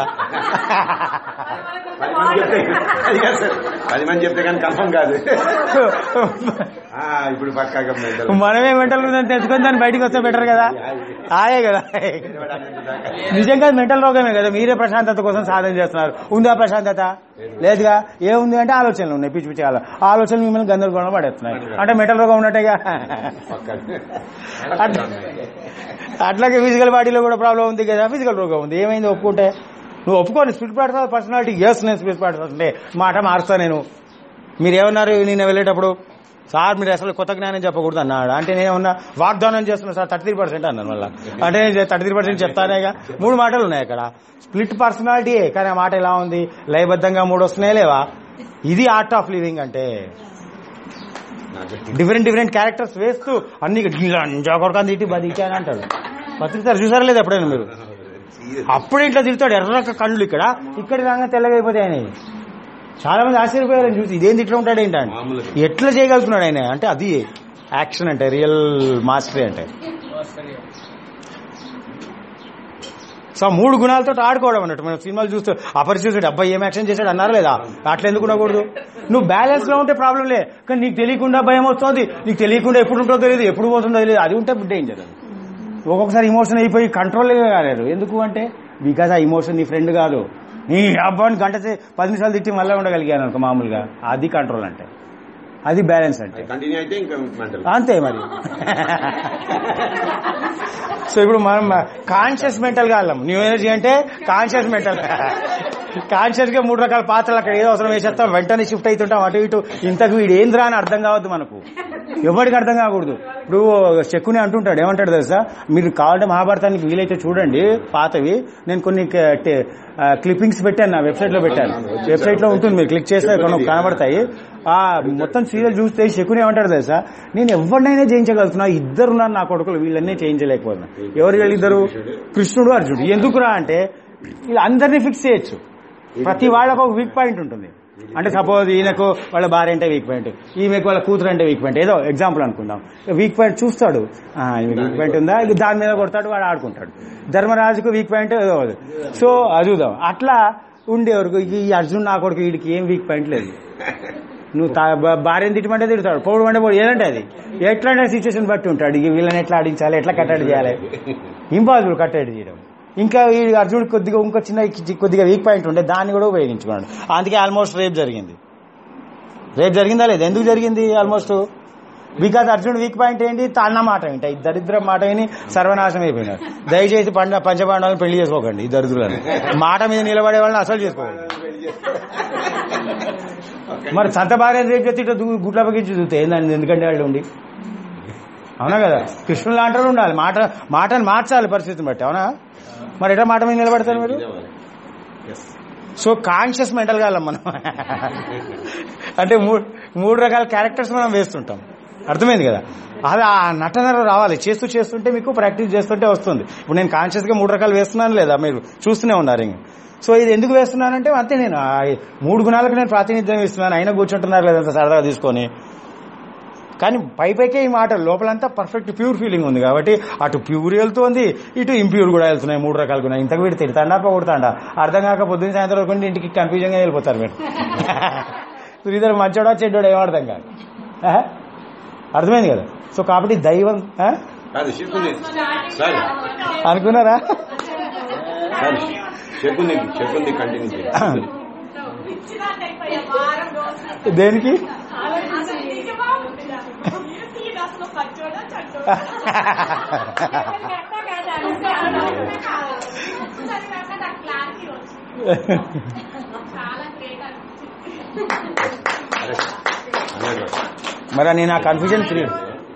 పది మంది చెప్తే అది కాదు సార్. పది మంది చెప్తే కానీ కన్ఫర్మ్ కాదు ఆ, ఇప్పుడు పక్కాగా మెంటల్ మనమే మెంటల్ ఉందని తెలుసుకొని దాన్ని బయటకు వస్తే బెటర్ కదా ఆయే కదా నిజంగా మెంటల్ రోగమే కదా మీరే ప్రశాంతత కోసం సాధన చేస్తున్నారు ఉందా ప్రశాంతత లేదుగా ఏముంది అంటే ఆలోచనలు ఉన్నాయి పిచ్చి పిచ్చి ఆలో- ఆలోచనలు మిమ్మల్ని గందరగోళం పడేస్తున్నాయి అంటే మెంటల్ రోగం ఉన్నట్టేగా అట్లా అట్లాగే ఫిజికల్ బాడీలో కూడా ప్రాబ్లం ఉంది కదా ఫిజికల్ రోగం ఉంది ఏమైంది ఒప్పుకుంటే నువ్వు ఒప్పుకోని స్పిరిట్ పర్సనాలిటీ ఎస్ నేను స్పిరిట్ పర్సనాలిటీ మాట మారుస్తా నేను మీరు ఏమన్నారు నేను వెళ్ళేటప్పుడు సార్ మీరు అసలు కొత్త జ్ఞానం చెప్పకూడదు అన్నాడు అంటే నేనేమన్నా వాగ్దానం చేస్తున్నా సార్ థర్టీ త్రీ పర్సెంట్ అన్నాను మళ్ళీ అంటే నేను థర్టీ త్రీ పర్సెంట్ చెప్తానేగా మూడు మాటలు ఉన్నాయి అక్కడ స్ప్లిట్ పర్సనాలిటీయే కానీ ఆ మాట ఎలా ఉంది లయబద్ధంగా మూడు వస్తున్నాయి లేవా ఇది ఆర్ట్ ఆఫ్ లివింగ్ అంటే డిఫరెంట్ డిఫరెంట్ క్యారెక్టర్స్ వేస్తూ అన్ని కొడుకొని తిట్టి బతికి అని అంటాడు బతుకుతారు చూసారా లేదు ఎప్పుడైనా మీరు అప్పుడే ఇట్లా తిరుగుతాడు ఎర్రక కళ్ళు ఇక్కడ ఇక్కడ రాగా తెల్లగా అయిపోతాయి ఆయన చాలా మంది ఆశ్చర్యపోయారు ఆయన చూసి ఇదేంది ఇట్లా ఉంటాడు ఏంటంటే మామూలుగా. ఎట్లా చేయగలుగుతున్నాడు ఆయన అంటే అది యాక్షన్ అంటే రియల్ మాస్టరీ అంటే సో ఆ మూడు గుణాలతో ఆడుకోవడం అన్నట్టు మనం సినిమాలు చూస్తూ అపరిచూసాడు అబ్బాయి ఏం యాక్షన్ చేశాడు అన్నారు లేదా అట్లా ఎందుకు ఉండకూడదు నువ్వు బ్యాలెన్స్ లో ఉంటే ప్రాబ్లం లే కానీ నీకు తెలియకుండా భయం వస్తుంది నీకు తెలియకుండా ఎప్పుడు ఉంటుందో తెలియదు ఎప్పుడు పోతుందో తెలియదు అది ఉంటే డేంజర్ అది ఒక్కొక్కసారి ఇమోషన్ అయిపోయి కంట్రోల్ కాలేరు ఎందుకు అంటే బికాజ్ ఆ ఇమోషన్ నీ ఫ్రెండ్ కాదు నీ అబ్బాయిని గంట సే- పది నిమిషాలు తిట్టి మళ్ళీ ఉండగలిగాను అనుకో మామూలుగా అది కంట్రోల్ అంటే అది బ్యాలెన్స్ అంటే కంటిన్యూ అయితే ఇంకా మెంటల్ అంతే మరి సో ఇప్పుడు మనం కాన్షియస్ మెంటల్ గా వెళ్ళాం న్యూ ఎనర్జీ అంటే కాన్షియస్ మెంటల్ కాన్షియస్ గా మూడు రకాల పాత్రలు అక్కడ ఏదో అవసరం వేసేస్తాం వెంటనే షిఫ్ట్ అవుతుంటాం అటు ఇటు ఇంతకు వీడు ఏంద్రా అని అర్థం కావద్దు మనకు ఎవరికి అర్థం కాకూడదు ఇప్పుడు శకుని అంటుంటాడు ఏమంటాడు తెలుసా మీరు కావాలంటే మహాభారతానికి వీలైతే చూడండి పాతవి నేను కొన్ని క్లిప్పింగ్స్ పెట్టాను నా వెబ్సైట్ లో పెట్టాను వెబ్సైట్ లో ఉంటుంది మీరు క్లిక్ చేస్తే కొన్ని కనబడతాయి ఆ మొత్తం సీరియల్ చూస్తే శకుని ఏమంటాడు తెలుసా నేను ఎవరినైనా జయించగలుగుతున్నా ఇద్దరు ఉన్నారు నా కొడుకులు వీళ్ళన్నీ చేయించలేకపోతున్నా ఎవరు వీళ్ళిద్దరు కృష్ణుడు అర్జునుడు ఎందుకురా అంటే వీళ్ళందరినీ ఫిక్స్ చేయొచ్చు ప్రతి వాళ్ళకు ఒక వీక్ పాయింట్ ఉంటుంది అంటే సపోజ్ ఈయనకు వాళ్ళ భార్య అంటే వీక్ పాయింట్ ఈమెకు వాళ్ళ కూతురు అంటే వీక్ పాయింట్ ఏదో ఎగ్జాంపుల్ అనుకుందాం వీక్ పాయింట్ చూస్తాడు ఆ, ఈమె వీక్ పాయింట్ ఉందా ఇక దాని మీద కొడతాడు వాడు ఆడుకుంటాడు ధర్మరాజుకు వీక్ పాయింట్ ఏదో ఉంది. సో అది చూద్దాం అట్లా ఉండేవరకు ఈ అర్జున్ నా కొడుకు వీడికి ఏం వీక్ పాయింట్ లేదు నువ్వు తా- బా- భార్యను తిట్టమంటే తిడతాడు పోవడం అంటే పోడు ఏదంటే అది ఎట్లాంటి సిచ్యువేషన్ బట్టి ఉంటాడు ఇక వీళ్ళని ఎట్లా ఆడించాలి ఎట్లా కట్టడి చేయాలి ఇంపాసిబుల్ కట్టడి చేయడం ఇంకా ఈ అర్జునుడు కొద్దిగా ఇంకో చిన్న కొద్దిగా వీక్ పాయింట్ ఉండే దాన్ని కూడా ఉపయోగించుకున్నాడు అందుకే ఆల్మోస్ట్ రేప్ జరిగింది రేప్ జరిగిందా లేదు ఎందుకు జరిగింది ఆల్మోస్ట్ బికాజ్ అర్జునుడు వీక్ పాయింట్ ఏంటి తన మాట ఏంటి ఈ దరిద్రం మాట విని సర్వనాశనం అయిపోయినారు దయచేసి పండ పంచపాండవులను పెళ్లి చేసుకోకండి ఈ దరిద్రులను మాట మీద నిలబడే వాళ్ళని అసలు చేసుకోకండి మరి సంత భార్య రేపు చెప్తే ఇట్లా దూ- గుట్ల పగించి చూస్తే ఏందని ఎందుకంటే వాళ్ళు ఉండి అవునా కదా కృష్ణులు అంటారు ఉండాలి మాట మాటను మార్చాలి పరిస్థితిని బట్టి అవునా మరి ఎట్లా మాట మీద నిలబడతారు మీరు సో కాన్షియస్ మెంటల్ గా మనం అంటే మూడు మూడు రకాల క్యారెక్టర్స్ మనం వేస్తుంటాం అర్థమైంది కదా అది ఆ నటన రావాలి చేస్తూ చేస్తుంటే మీకు ప్రాక్టీస్ చేస్తుంటే వస్తుంది ఇప్పుడు నేను కాన్షియస్ గా మూడు రకాలు వేస్తున్నాను లేదా మీరు చూస్తూనే ఉన్నారు ఇంక సో ఇది ఎందుకు వేస్తున్నానంటే అంతే నేను ఆ మూడు గుణాలకు నేను ప్రాతినిధ్యం ఇస్తున్నాను అయినా కూర్చుంటున్నారు లేదంత సరదాగా తీసుకొని కానీ పై పైకే ఈ మాట లోపలంతా పర్ఫెక్ట్ ప్యూర్ ఫీలింగ్ ఉంది కాబట్టి అటు ప్యూర్ వెళ్తుంది ఇటు ఇంప్యూర్ కూడా వెళ్తున్నాయి మూడు రకాలు కూడా ఇంతకు వీడు తిడతాడా పొగుడుతాడా అర్థం కాక పొద్దున్న సాయంత్రం వరకు ఉండి ఇంటికి కన్ఫ్యూజన్ గా వెళ్ళిపోతారు మీరు శ్రీధర్ మంచోడా చెడ్డోడా ఏం అర్థం కాదు ఆహా? అర్థమైంది కదా సో కాబట్టి దైవం ఆ? కాదు శకుని సార్ అనుకున్నారా సార్ శకుని శకుని కంటిన్యూ చేయండి దేనికి మరి నేను ఆ కన్ఫ్యూజన్ క్రియేట్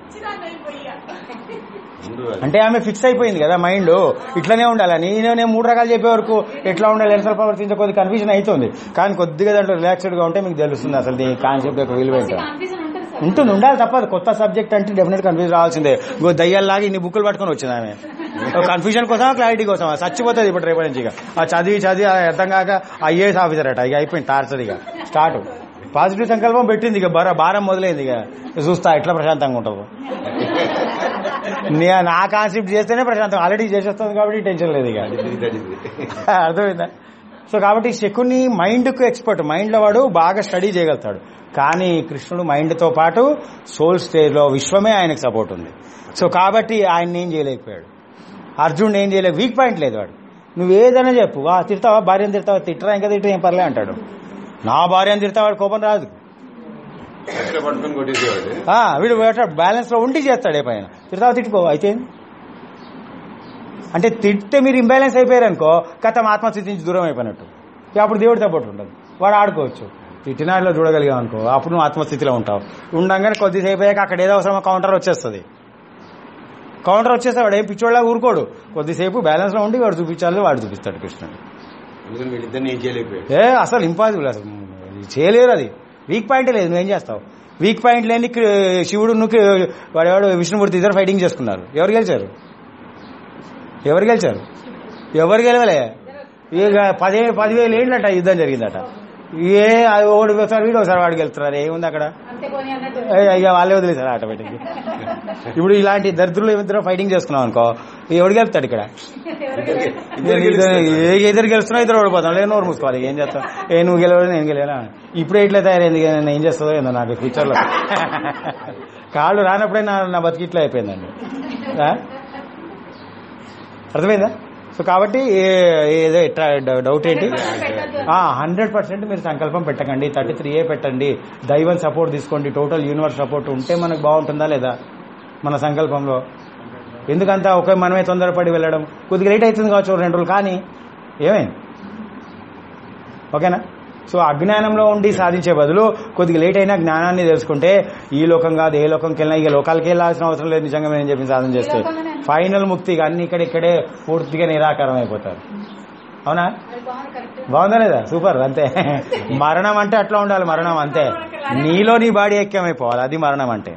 ముందు అది. అంటే ఆమె ఫిక్స్ అయిపోయింది కదా మైండ్ ఇట్లనే ఉండాలి నేను నేను మూడు రకాలు చెప్పే వరకు ఎట్లా ఉండాలి ఎట్లా ప్రవర్తించే కొద్ది కన్ఫ్యూజన్ అవుతుంది కానీ కొద్దిగా దాంట్లో రిలాక్స్డ్ గా ఉంటే మీకు తెలుస్తుంది అసలు దీని కాన్సెప్ట్ యొక్క విలువ ఏంటో ఉంటుంది ఉండాలి తప్పదు కొత్త సబ్జెక్ట్ అంటే డెఫినెట్ కన్ఫ్యూజ్ రావాల్సిందే ఇంకో దయ్యాల్లాగా ఇన్ని బుక్కులు పట్టుకొని వచ్చింది ఆమె కన్ఫ్యూజన్ కోసం క్లారిటీ కోసం చచ్చిపోతుంది ఇప్పుడు రేపటి నుంచి ఇక ఆ చదివి చదివి ఆ అర్థం కాక ఐఏఎస్ ఆఫీసర్ అట ఇక అయిపోయింది టార్చర్ ఇక స్టార్ట్ పాజిటివ్ సంకల్పం పెట్టింది ఇక భార- భారం మొదలైంది ఇక చూస్తా ఎట్లా ప్రశాంతంగా ఉంటుందో నే- నా కాన్సెప్ట్ చేస్తేనే ప్రశాంతం ఆల్రెడీ చేసేస్తుంది కాబట్టి టెన్షన్ లేదు ఇక ఇది తడిది. అర్థమైందా సో కాబట్టి శకుని మైండ్కు ఎక్స్పర్ట్ మైండ్లో వాడు బాగా స్టడీ చేయగలుగుతాడు కానీ కృష్ణుడు మైండ్తో పాటు సోల్ స్టేజ్లో విశ్వమే ఆయనకు సపోర్ట్ ఉంది సో కాబట్టి ఆయన ఏం చేయలేకపోయాడు అర్జున్ ఏం చేయలేదు వీక్ పాయింట్ లేదు వాడు నువ్వు ఏదైనా చెప్పు ఆ తిడతావా భార్యను తిడతావా తిట్టరా ఇంకా తిట్టరా ఏం పర్లే అంటాడు నా భార్యను తిడతా వాడు కోపం రాదు ఎక్కడ పట్టుకొని కొట్టేసేవాడు ఆ, వీడు బ్యాలెన్స్ లో ఉండి చేస్తాడు ఏ పైన తిడతావా తిట్టిపో అయితే ఏంది? అంటే తిడితే మీరు ఇంబ్యాలెన్స్ అయిపోయారు అనుకో కథం ఆత్మస్థితి నుంచి దూరం అయిపోయినట్టు ఇక అప్పుడు దేవుడి సపోర్ట్ ఉండదు వాడు ఆడుకోవచ్చు తిట్టినాడిలో చూడగలిగాం అనుకో అప్పుడు నువ్వు ఆత్మస్థితిలో ఉంటావు ఉండగానే కొద్దిసేపు అయ్యాక అక్కడ ఏదో అవసరమో కౌంటర్ వచ్చేస్తుంది కౌంటర్ వచ్చేస్తే వాడు ఏం పిచ్చోళ్ళ ఊరుకోడు కొద్దిసేపు బ్యాలెన్స్ లో ఉండి వాడు చూపించాలి వాడు చూపిస్తాడు కృష్ణుడు అందుకని వీళ్ళిద్దరిని ఏం చేయలేకపోయాడు ఏ అసలు ఇంపాసిబుల్ అసలు ఇది చేయలేరు అది వీక్ పాయింట్ లేదు నువ్వేం చేస్తావు వీక్ పాయింట్ లేని కృ- శివుడు నువ్వు వాడేవాడు విష్ణుమూర్తి ఇద్దరు ఫైటింగ్ చేసుకున్నారు ఎవరు గెలిచారు ఎవరు గెలిచారు ఎవరు గెలవలే ఇక పదే పదివేలు ఏంటంట యుద్ధం జరిగిందట ఏ అది ఒకటి ఒకసారి వీడు ఒకసారి వాడు గెలుతున్నారు ఏముంది అక్కడ అంతే పోనీ అన్నట్టు ఏ, ఇక వాళ్ళే వదిలేశారు ఆటోమేటిక్ ఇప్పుడు ఇలాంటి దరిద్రులు ఇద్దరు ఫైటింగ్ చేసుకున్నాం అనుకో ఎవడు గెలుపుతాడు ఇక్కడ నేను ఇద్దరు- ఏ ఇద్దరు గెలుస్తున్నా ఇద్దరు ఓడిపోతాం లేదు నోరు మూసుకోవాలి ఏం చేస్తాం ఏ నువ్వు గెలవడు నేను గెలవనా ఇప్పుడే ఇట్లా తయారైంది ఇక నేను ఏం చేస్తుందో ఏందో నాకు ఫ్యూచర్లో కాళ్ళు రానప్పుడే నా నా బతికి ఇట్లా అయిపోయిందండి ఆ? అర్థమైందా సో కాబట్టి ఏ- ఏదో ఇట్లా డౌ- డౌట్ ఏంటి హండ్రెడ్ పర్సెంట్ మీరు సంకల్పం పెట్టకండి థర్టీ త్రీ ఏ పెట్టండి దైవం సపోర్ట్ తీసుకోండి టోటల్ యూనివర్స్ సపోర్ట్ ఉంటే మనకు బాగుంటుందా లేదా మన సంకల్పంలో ఎందుకంతా ఒకే మనమే తొందరపడి వెళ్ళడం కొద్దిగా లేట్ అవుతుంది కావచ్చు ఓ రెండు రోజులు కానీ ఏమైంది ఓకేనా సో అజ్ఞానంలో ఉండి సాధించే బదులు కొద్దిగా లేట్ అయినా జ్ఞానాన్ని తెలుసుకుంటే ఈ లోకం కాదు ఏ లోకంకి వెళ్ళినా ఇక లోకాలకి వెళ్ళాల్సిన అవసరం లేదు నిజంగా నేను చెప్పిన సాధన చేస్తే ఫైనల్ ముక్తిగా అన్ని ఇక్కడ ఇక్కడే పూర్తిగా నిరాకారం అయిపోతారు అవునా బాగుందా లేదా సూపర్ అంతే మరణం అంటే అట్లా ఉండాలి మరణం అంతే నీలో నీ బాడీ ఐక్యమైపోవాలి అది మరణం అంటే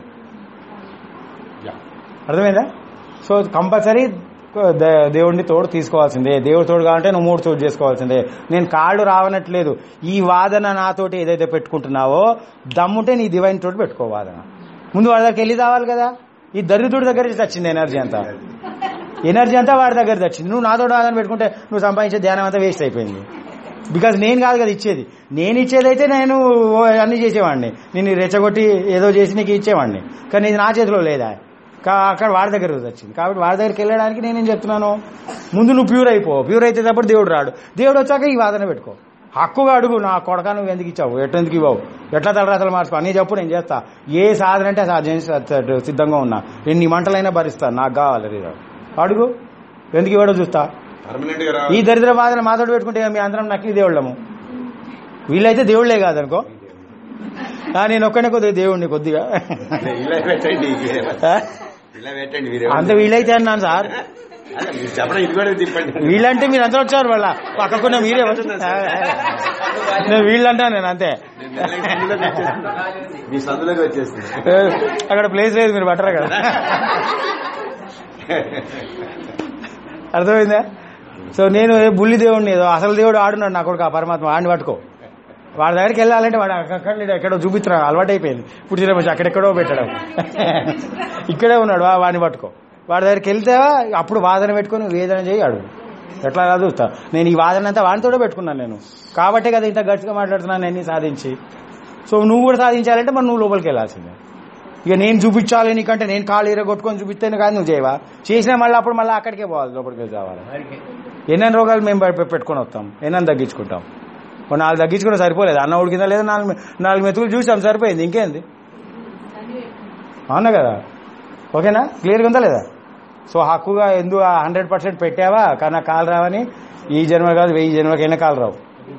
అర్థమైందా సో కంపల్సరీ దే- దేవుడిని తోడు తీసుకోవాల్సిందే దేవుడి తోడు కావాలంటే నువ్వు మూడు తోడు చేసుకోవాల్సిందే నేను కాళ్ళు రావనట్లేదు ఈ వాదన నాతోటి ఏదైతే పెట్టుకుంటున్నావో దమ్ముంటే నీ డివైన్ తోటి పెట్టుకో వాదన ముందు వాడి దగ్గరికి వెళ్ళి రావాలి కదా ఈ దరిద్రుడి దగ్గర నుంచి వచ్చింది ఎనర్జీ అంతా ఎనర్జీ అంతా వాడి దగ్గర వచ్చింది నువ్వు నాతో వాదన పెట్టుకుంటే నువ్వు సంపాదించే ధ్యానం అంతా వేస్ట్ అయిపోయింది బికాజ్ నేను కాదు కదా ఇచ్చేది నేను ఇచ్చేదైతే నేను అన్ని చేసేవాడిని నేను రెచ్చగొట్టి ఏదో చేసి నీకు ఇచ్చేవాడిని కానీ ఇది నా చేతిలో లేదా కా అక్కడ వాడి దగ్గర వచ్చింది కాబట్టి వాడి దగ్గరికి వెళ్ళడానికి నేనేం చెప్తున్నాను ముందు నువ్వు ప్యూర్ అయిపో ప్యూర్ అయితే తప్పుడు దేవుడు రాడు దేవుడు వచ్చాక ఈ వాదన పెట్టుకో హక్కుగా అడుగు నా కొడక నువ్వు ఎందుకు ఇచ్చావు ఎట్టెందుకు ఇవ్వవు ఎట్లా తలరాతలు మార్చుకో అన్నీ చెప్పు నేను చేస్తా ఏ సాధన అంటే ఆ సాధన చేసి సిద్ధంగా ఉన్నా ఎన్ని మంటలైనా భరిస్తాను నాకు కావాలి రీరా అడుగు ఎందుకు ఇవ్వడో చూస్తా పర్మనెంట్ గా ఈ రావాలి దరిద్ర బాధను మాతోడు పెట్టుకుంటే మీ అందరం నకిలీ దేవుళ్ళము వీళ్ళైతే దేవుళ్లే కాదనుకో ఆ, నేను ఒక్కనే కొద్దిగా దేవుణ్ణి కొద్దిగా ఇలా పెట్టండి ఆ? ఇలా పెట్టండి మీరు అంత వీళ్ళైతే అన్నాను సార్ అదే, మీరు చెప్పడం ఇది కూడా తిప్పండి వీళ్ళంటే మీరు అంతా వచ్చారు వాళ్ళ పక్కకున్న మీరే వచ్చి- నేను వీళ్ళంటా నేను అంతే నేను మెల్లగా సందులోకి వచ్చేస్తున్నా. మీ సందులోకి వచ్చేస్తుంది ఏ, అక్కడ ప్లేస్ లేదు మీరు పట్టరు అక్కడ అర్థమైందా సో నేను ఏ బుల్లి దేవుడిని ఏదో అసలు దేవుడు ఆడున్నాడు నా కొడుకు ఆ పరమాత్మ ఆడిని పట్టుకో వాడి దగ్గరికి వెళ్ళాలంటే వాడు అక్కడ లేడు, ఎక్కడో చూపిస్తున్నాడు అలవాటు అయిపోయింది పుట్టిన మంచి అక్కడెక్కడో పెట్టడం ఇక్కడే ఉన్నాడు వా- వాడిని పట్టుకో వాడి దగ్గరికి వెళ్తే అప్పుడు వాదన పెట్టుకొని వేదన చేయి అడుగు ఎట్లా కాదు చూస్తా నేను ఈ వాదన అంతా వాడితోనే పెట్టుకున్నాను నేను కాబట్టే కదా ఇంత గట్టిగా మాట్లాడుతున్నాను నేను సాధించి సో నువ్వు కూడా సాధించాలంటే మరి నువ్వు లోపలికి వెళ్ళాల్సిందే ఇక నేను చూపించాలి నీకంటే నేను కాళ్ళు ఇరగొట్టుకొని చూపిస్తేనే కాదు నువ్వు చేయవా చేసినా మళ్ళీ అప్పుడు మళ్ళీ అక్కడికే పోవాలి లోపలికి రావాలి ఎన్నెన్ని రోగాలు మేము పె- పెట్టుకొని వస్తాం ఎన్నెన్ని తగ్గించుకుంటాం ఓ నాలుగు తగ్గించుకుంటే సరిపోలేదు అన్న ఉడికిందా లేదా నాలుగు మె- నాలుగు మెతుకులు చూసాం సరిపోయింది ఇంకేంది అవునా కదా ఓకేనా క్లియర్గా ఉందా లేదా సో హక్కుగా ఎందుకు హండ్రెడ్ పర్సెంట్ పెట్టావా కానీ కాలు రావని ఈ జన్మ కాదు వెయ్యి జన్మకైనా కాలు రావు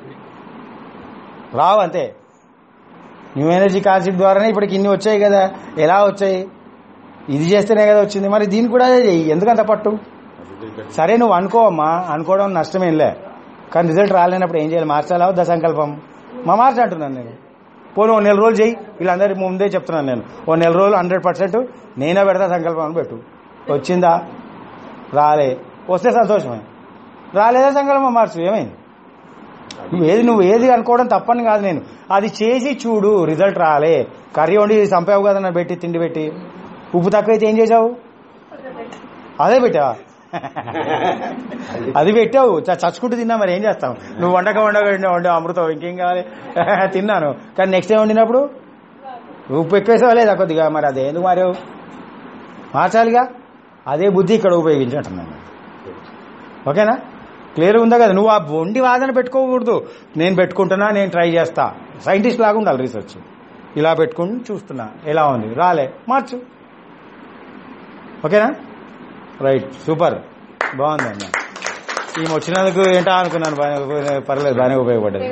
రావు అంతే న్యూ ఎనర్జీ కాన్సెప్ట్ ద్వారానే ఇప్పటికి ఇన్ని వచ్చాయి కదా ఎలా వచ్చాయి ఇది చేస్తేనే కదా వచ్చింది మరి దీన్ని కూడా అదే చెయ్యి ఎందుకంత పట్టు సరే నువ్వు అనుకో అమ్మా అనుకోవడం నష్టమేంలే కానీ రిజల్ట్ రాలేనప్పుడు ఏం చేయాలి మార్చాలా వద్దా సంకల్పం మా మార్చి అంటున్నాను నేను పోను ఓ నెల రోజులు చెయ్యి వీళ్ళందరి ముందే చెప్తున్నాను నేను ఓ నెల రోజులు హండ్రెడ్ పర్సెంట్ నేనే పెడతా సంకల్పం అని పెట్టు వచ్చిందా రాలే వస్తే సంతోషమే రాలేదా సంకల్పం మార్చు ఏమైంది నువ్వు ఏది నువ్వు ఏది అనుకోవడం తప్పని కాదు నేను అది చేసి చూడు రిజల్ట్ రాలే కర్రీ వండి చంపావు కదా నన్ను పెట్టి తిండి పెట్టి ఉప్పు తక్కువైతే ఏం చేసావు అదే పెట్టావా అది పెట్టావు చ- చచ్చుకుంటూ తిన్నా మరి ఏం చేస్తాం నువ్వు వండక వండక వండ అమృతం ఇంకేం కావాలి తిన్నాను కానీ నెక్స్ట్ టైం వండినప్పుడు ఉప్పు ఎక్కువేసావా లేదా కొద్దిగా మరి అదే ఎందుకు మారావు మార్చాలిగా అదే బుద్ధి ఇక్కడ ఉపయోగించంటున్నాను ఓకేనా క్లియర్ ఉందా కదా నువ్వు ఆ వండి వాదన పెట్టుకోకూడదు నేను పెట్టుకుంటున్నా నేను ట్రై చేస్తా సైంటిస్ట్ లాగా ఉండాలి రీసెర్చ్ ఇలా పెట్టుకుని చూస్తున్నా ఎలా ఉంది రాలే మార్చు ఓకేనా రైట్ సూపర్ బాగుందమ్మా ఈమె వచ్చినందుకు ఏంటా అనుకున్నాను బాగానే పర్లేదు బాగానే ఉపయోగపడ్డది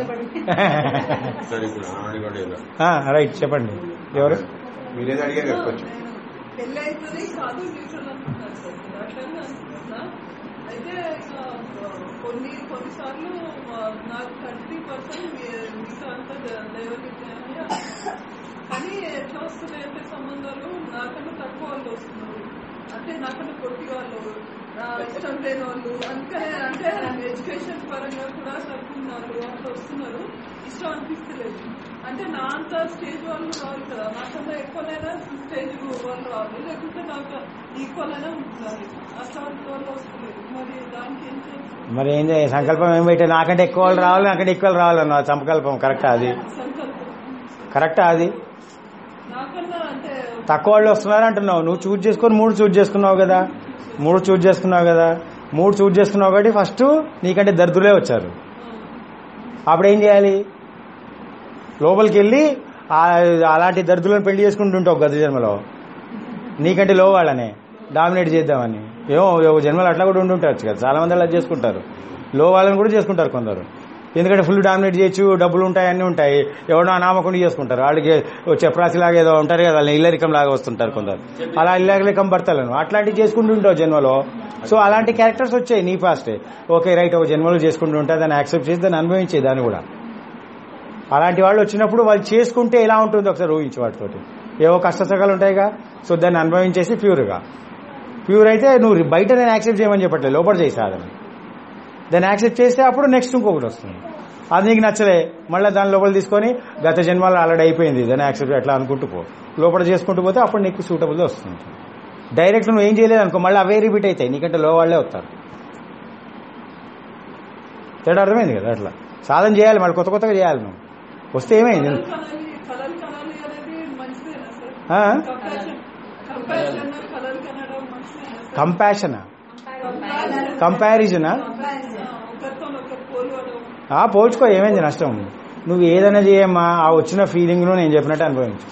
సరే ఇప్పుడు ఆవిడ కూడా ఏదో. ఆ, రైట్ చెప్పండి ఎవరు మీరేదో అడిగారు కదా కొంచెం పెళ్ళి అవుతుంది కాదు న్యూట్రల్ అనుకుంటున్నాను సార్ అట్లనే అనుకుంటున్నా అయితే ఇక, ఆ, కొన్ని కొన్నిసార్లు ఆ, నాకు థర్టీ పర్సెంట్ మిగతా అంతా లేవలిద్దామని కానీ ఎట్లా వస్తున్నాయి అంటే సంబంధాలు నాకన్నా తక్కువ వాళ్ళు వస్తున్నారు అంటే నాకన్నా పొట్టి వాళ్ళు ఆ, ఇష్టం లేని వాళ్ళు అందుకనే అంటే ఎడ్యుకేషన్ పరంగా కూడా తక్కువ ఉన్నారు అట్లా వస్తున్నారు ఇష్టం అనిపిస్తలేదు అంటే నా అంత స్టేజ్ వాళ్ళు రావాలి కదా నాకన్నా ఎక్కువనైనా స్టేజ్ వాళ్ళు రావాలి లేకుంటే నాకు ఈక్వల్ అయినా ఉండాలి అట్లా వాళ్ళు వస్తలేదు మరి దానికి ఏం చేయాలి మరి ఏం చేయాలి సంకల్పం ఏం పెట్టా నాకంటే ఎక్కువ వాళ్ళు రావాలి నాకంటే ఎక్కువ వాళ్ళు రావాలన్న సంకల్పం కరెక్టా అది సంకల్పం కరెక్టా అది నాకన్నా అంటే తక్కువ వాళ్ళు వస్తున్నారు అంటున్నావు నువ్వు చూజ్ చేసుకొని మూడు చూజ్ చేసుకున్నావు కదా మూడు చూజ్ చేసుకున్నావు కదా మూడు చూజ్ చేసుకున్నావు కాబట్టి ఫస్ట్ నీకంటే దరిద్రులే వచ్చారు అప్పుడు ఏం చేయాలి లోపలికి వెళ్ళి ఆ- అలాంటి దరిద్రులను పెళ్లి చేసుకుంటుంటావు గత జన్మలో నీకంటే లో వాళ్ళనే డామినేట్ చేద్దామని ఏమో ఒక జన్మలు అట్లా కూడా ఉండుంటారు కదా చాలా మంది అలా చేసుకుంటారు లో వాళ్ళని కూడా చేసుకుంటారు కొందరు ఎందుకంటే ఫుల్ డామినేట్ చేయొచ్చు డబ్బులు ఉంటాయి అన్నీ ఉంటాయి ఎవడో అనామకుండా చేసుకుంటారు వాళ్ళకి చెప్రాసి లాగా ఏదో ఉంటారు కదా వాళ్ళని ఇల్లరికం లాగా వస్తుంటారు కొందరు అలా ఇల్లరికం భర్తలను అట్లాంటివి చేసుకుంటూ ఉంటావు జన్మలో సో అలాంటి క్యారెక్టర్స్ వచ్చాయి నీ పాస్టే ఓకే రైట్ ఒక జన్మలో చేసుకుంటూ ఉంటా దాన్ని యాక్సెప్ట్ చేసి దాన్ని అనుభవించే దాన్ని కూడా అలాంటి వాళ్ళు వచ్చినప్పుడు వాళ్ళు చేసుకుంటే ఎలా ఉంటుంది ఒకసారి ఊహించి వాటితోటి ఏవో కష్టసగాలు ఉంటాయిగా సో దాన్ని అనుభవించేసి ప్యూర్గా ప్యూర్ అయితే నువ్వు బయట నేను యాక్సెప్ట్ చేయమని చెప్పట్లేదు లోపల చేసి సాధన దాన్ని యాక్సెప్ట్ చేస్తే అప్పుడు నెక్స్ట్ ఇంకొకటి వస్తుంది అది నీకు నచ్చలే మళ్ళీ దాని లోపల తీసుకొని గత జన్మలో ఆల్రెడీ అయిపోయింది దాన్ని యాక్సెప్ట్ ఎట్లా అనుకుంటూ పో లోపల చేసుకుంటూ పోతే అప్పుడు నీకు సూటబుల్ వస్తుంది డైరెక్ట్ నువ్వు ఏం చేయలేదు అనుకో మళ్ళీ అవే రిపీట్ అవుతాయి నీకంటే లో వాళ్ళే వస్తారు తేడా అర్థమైంది కదా అట్లా సాధన చేయాలి మళ్ళీ కొత్త కొత్తగా చేయాలి నువ్వు వస్తే ఏమైంది కలలు కనాలి కలలు కనాలి అనేది మంచిదేనా సార్ ఆ? కంపాషన్ కంపాషన్ కలలు కనడం మంచిదేనా సార్ కంపాషన్ కంపారిజనా ఒకరితో ఒకరు పోలువడం ఆ పోల్చుకో ఏమైంది నష్టం నువ్వు ఏదైనా చేయమ్మా ఆ వచ్చిన ఫీలింగ్ నేను చెప్పినట్టు అనుభవించు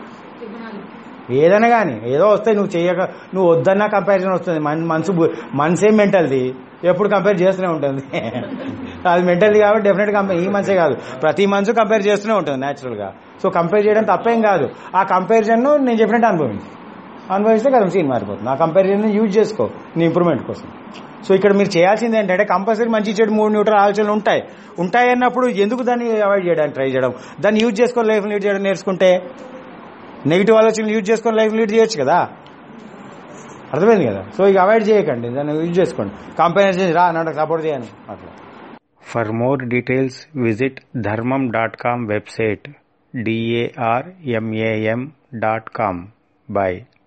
ఏదైనా కానీ ఏదో వస్తే నువ్వు చేయక నువ్వు వద్దన్నా కంపారిజన్ వస్తుంది మన మనసు బు- మనసే మెంటల్ది ఎప్పుడు కంపేర్ చేస్తూనే ఉంటుంది అది మెంటల్ది కాబట్టి డెఫినెట్ కంపేర్ ఈ మనసే కాదు ప్రతి మనసు కంపేర్ చేస్తూనే ఉంటుంది న్యాచురల్ గా సో కంపేర్ చేయడం తప్పేం కాదు ఆ కంపారిజన్ నేను చెప్పినట్టు అనుభవించు అనుభవిస్తే కదా సీన్ మారిపోతుంది ఆ కంపారిజన్ యూజ్ చేసుకో నీ ఇంప్రూవ్మెంట్ కోసం సో ఇక్కడ మీరు చేయాల్సింది ఏంటంటే కంపల్సరీ మంచి చెడు మూడు న్యూట్రల్ ఆలోచనలు ఉంటాయి ఉంటాయి అన్నప్పుడు ఎందుకు దాన్ని అవాయిడ్ చేయడానికి ట్రై చేయడం దాన్ని యూజ్ చేసుకొని లైఫ్ లీడ్ చేయడం నేర్చుకుంటే నెగిటివ్ ఆలోచనలు యూజ్ చేసుకొని లైఫ్ లీడ్ చేయొచ్చు కదా అర్థమైంది కదా సో ఇక అవాయిడ్ చేయకండి దాన్ని యూజ్ చేసుకోండి కంపెనీ రా నాకు సపోర్ట్ చేయని అట్లా for more details visit Dharmam dot com website D A R M A M dot com bye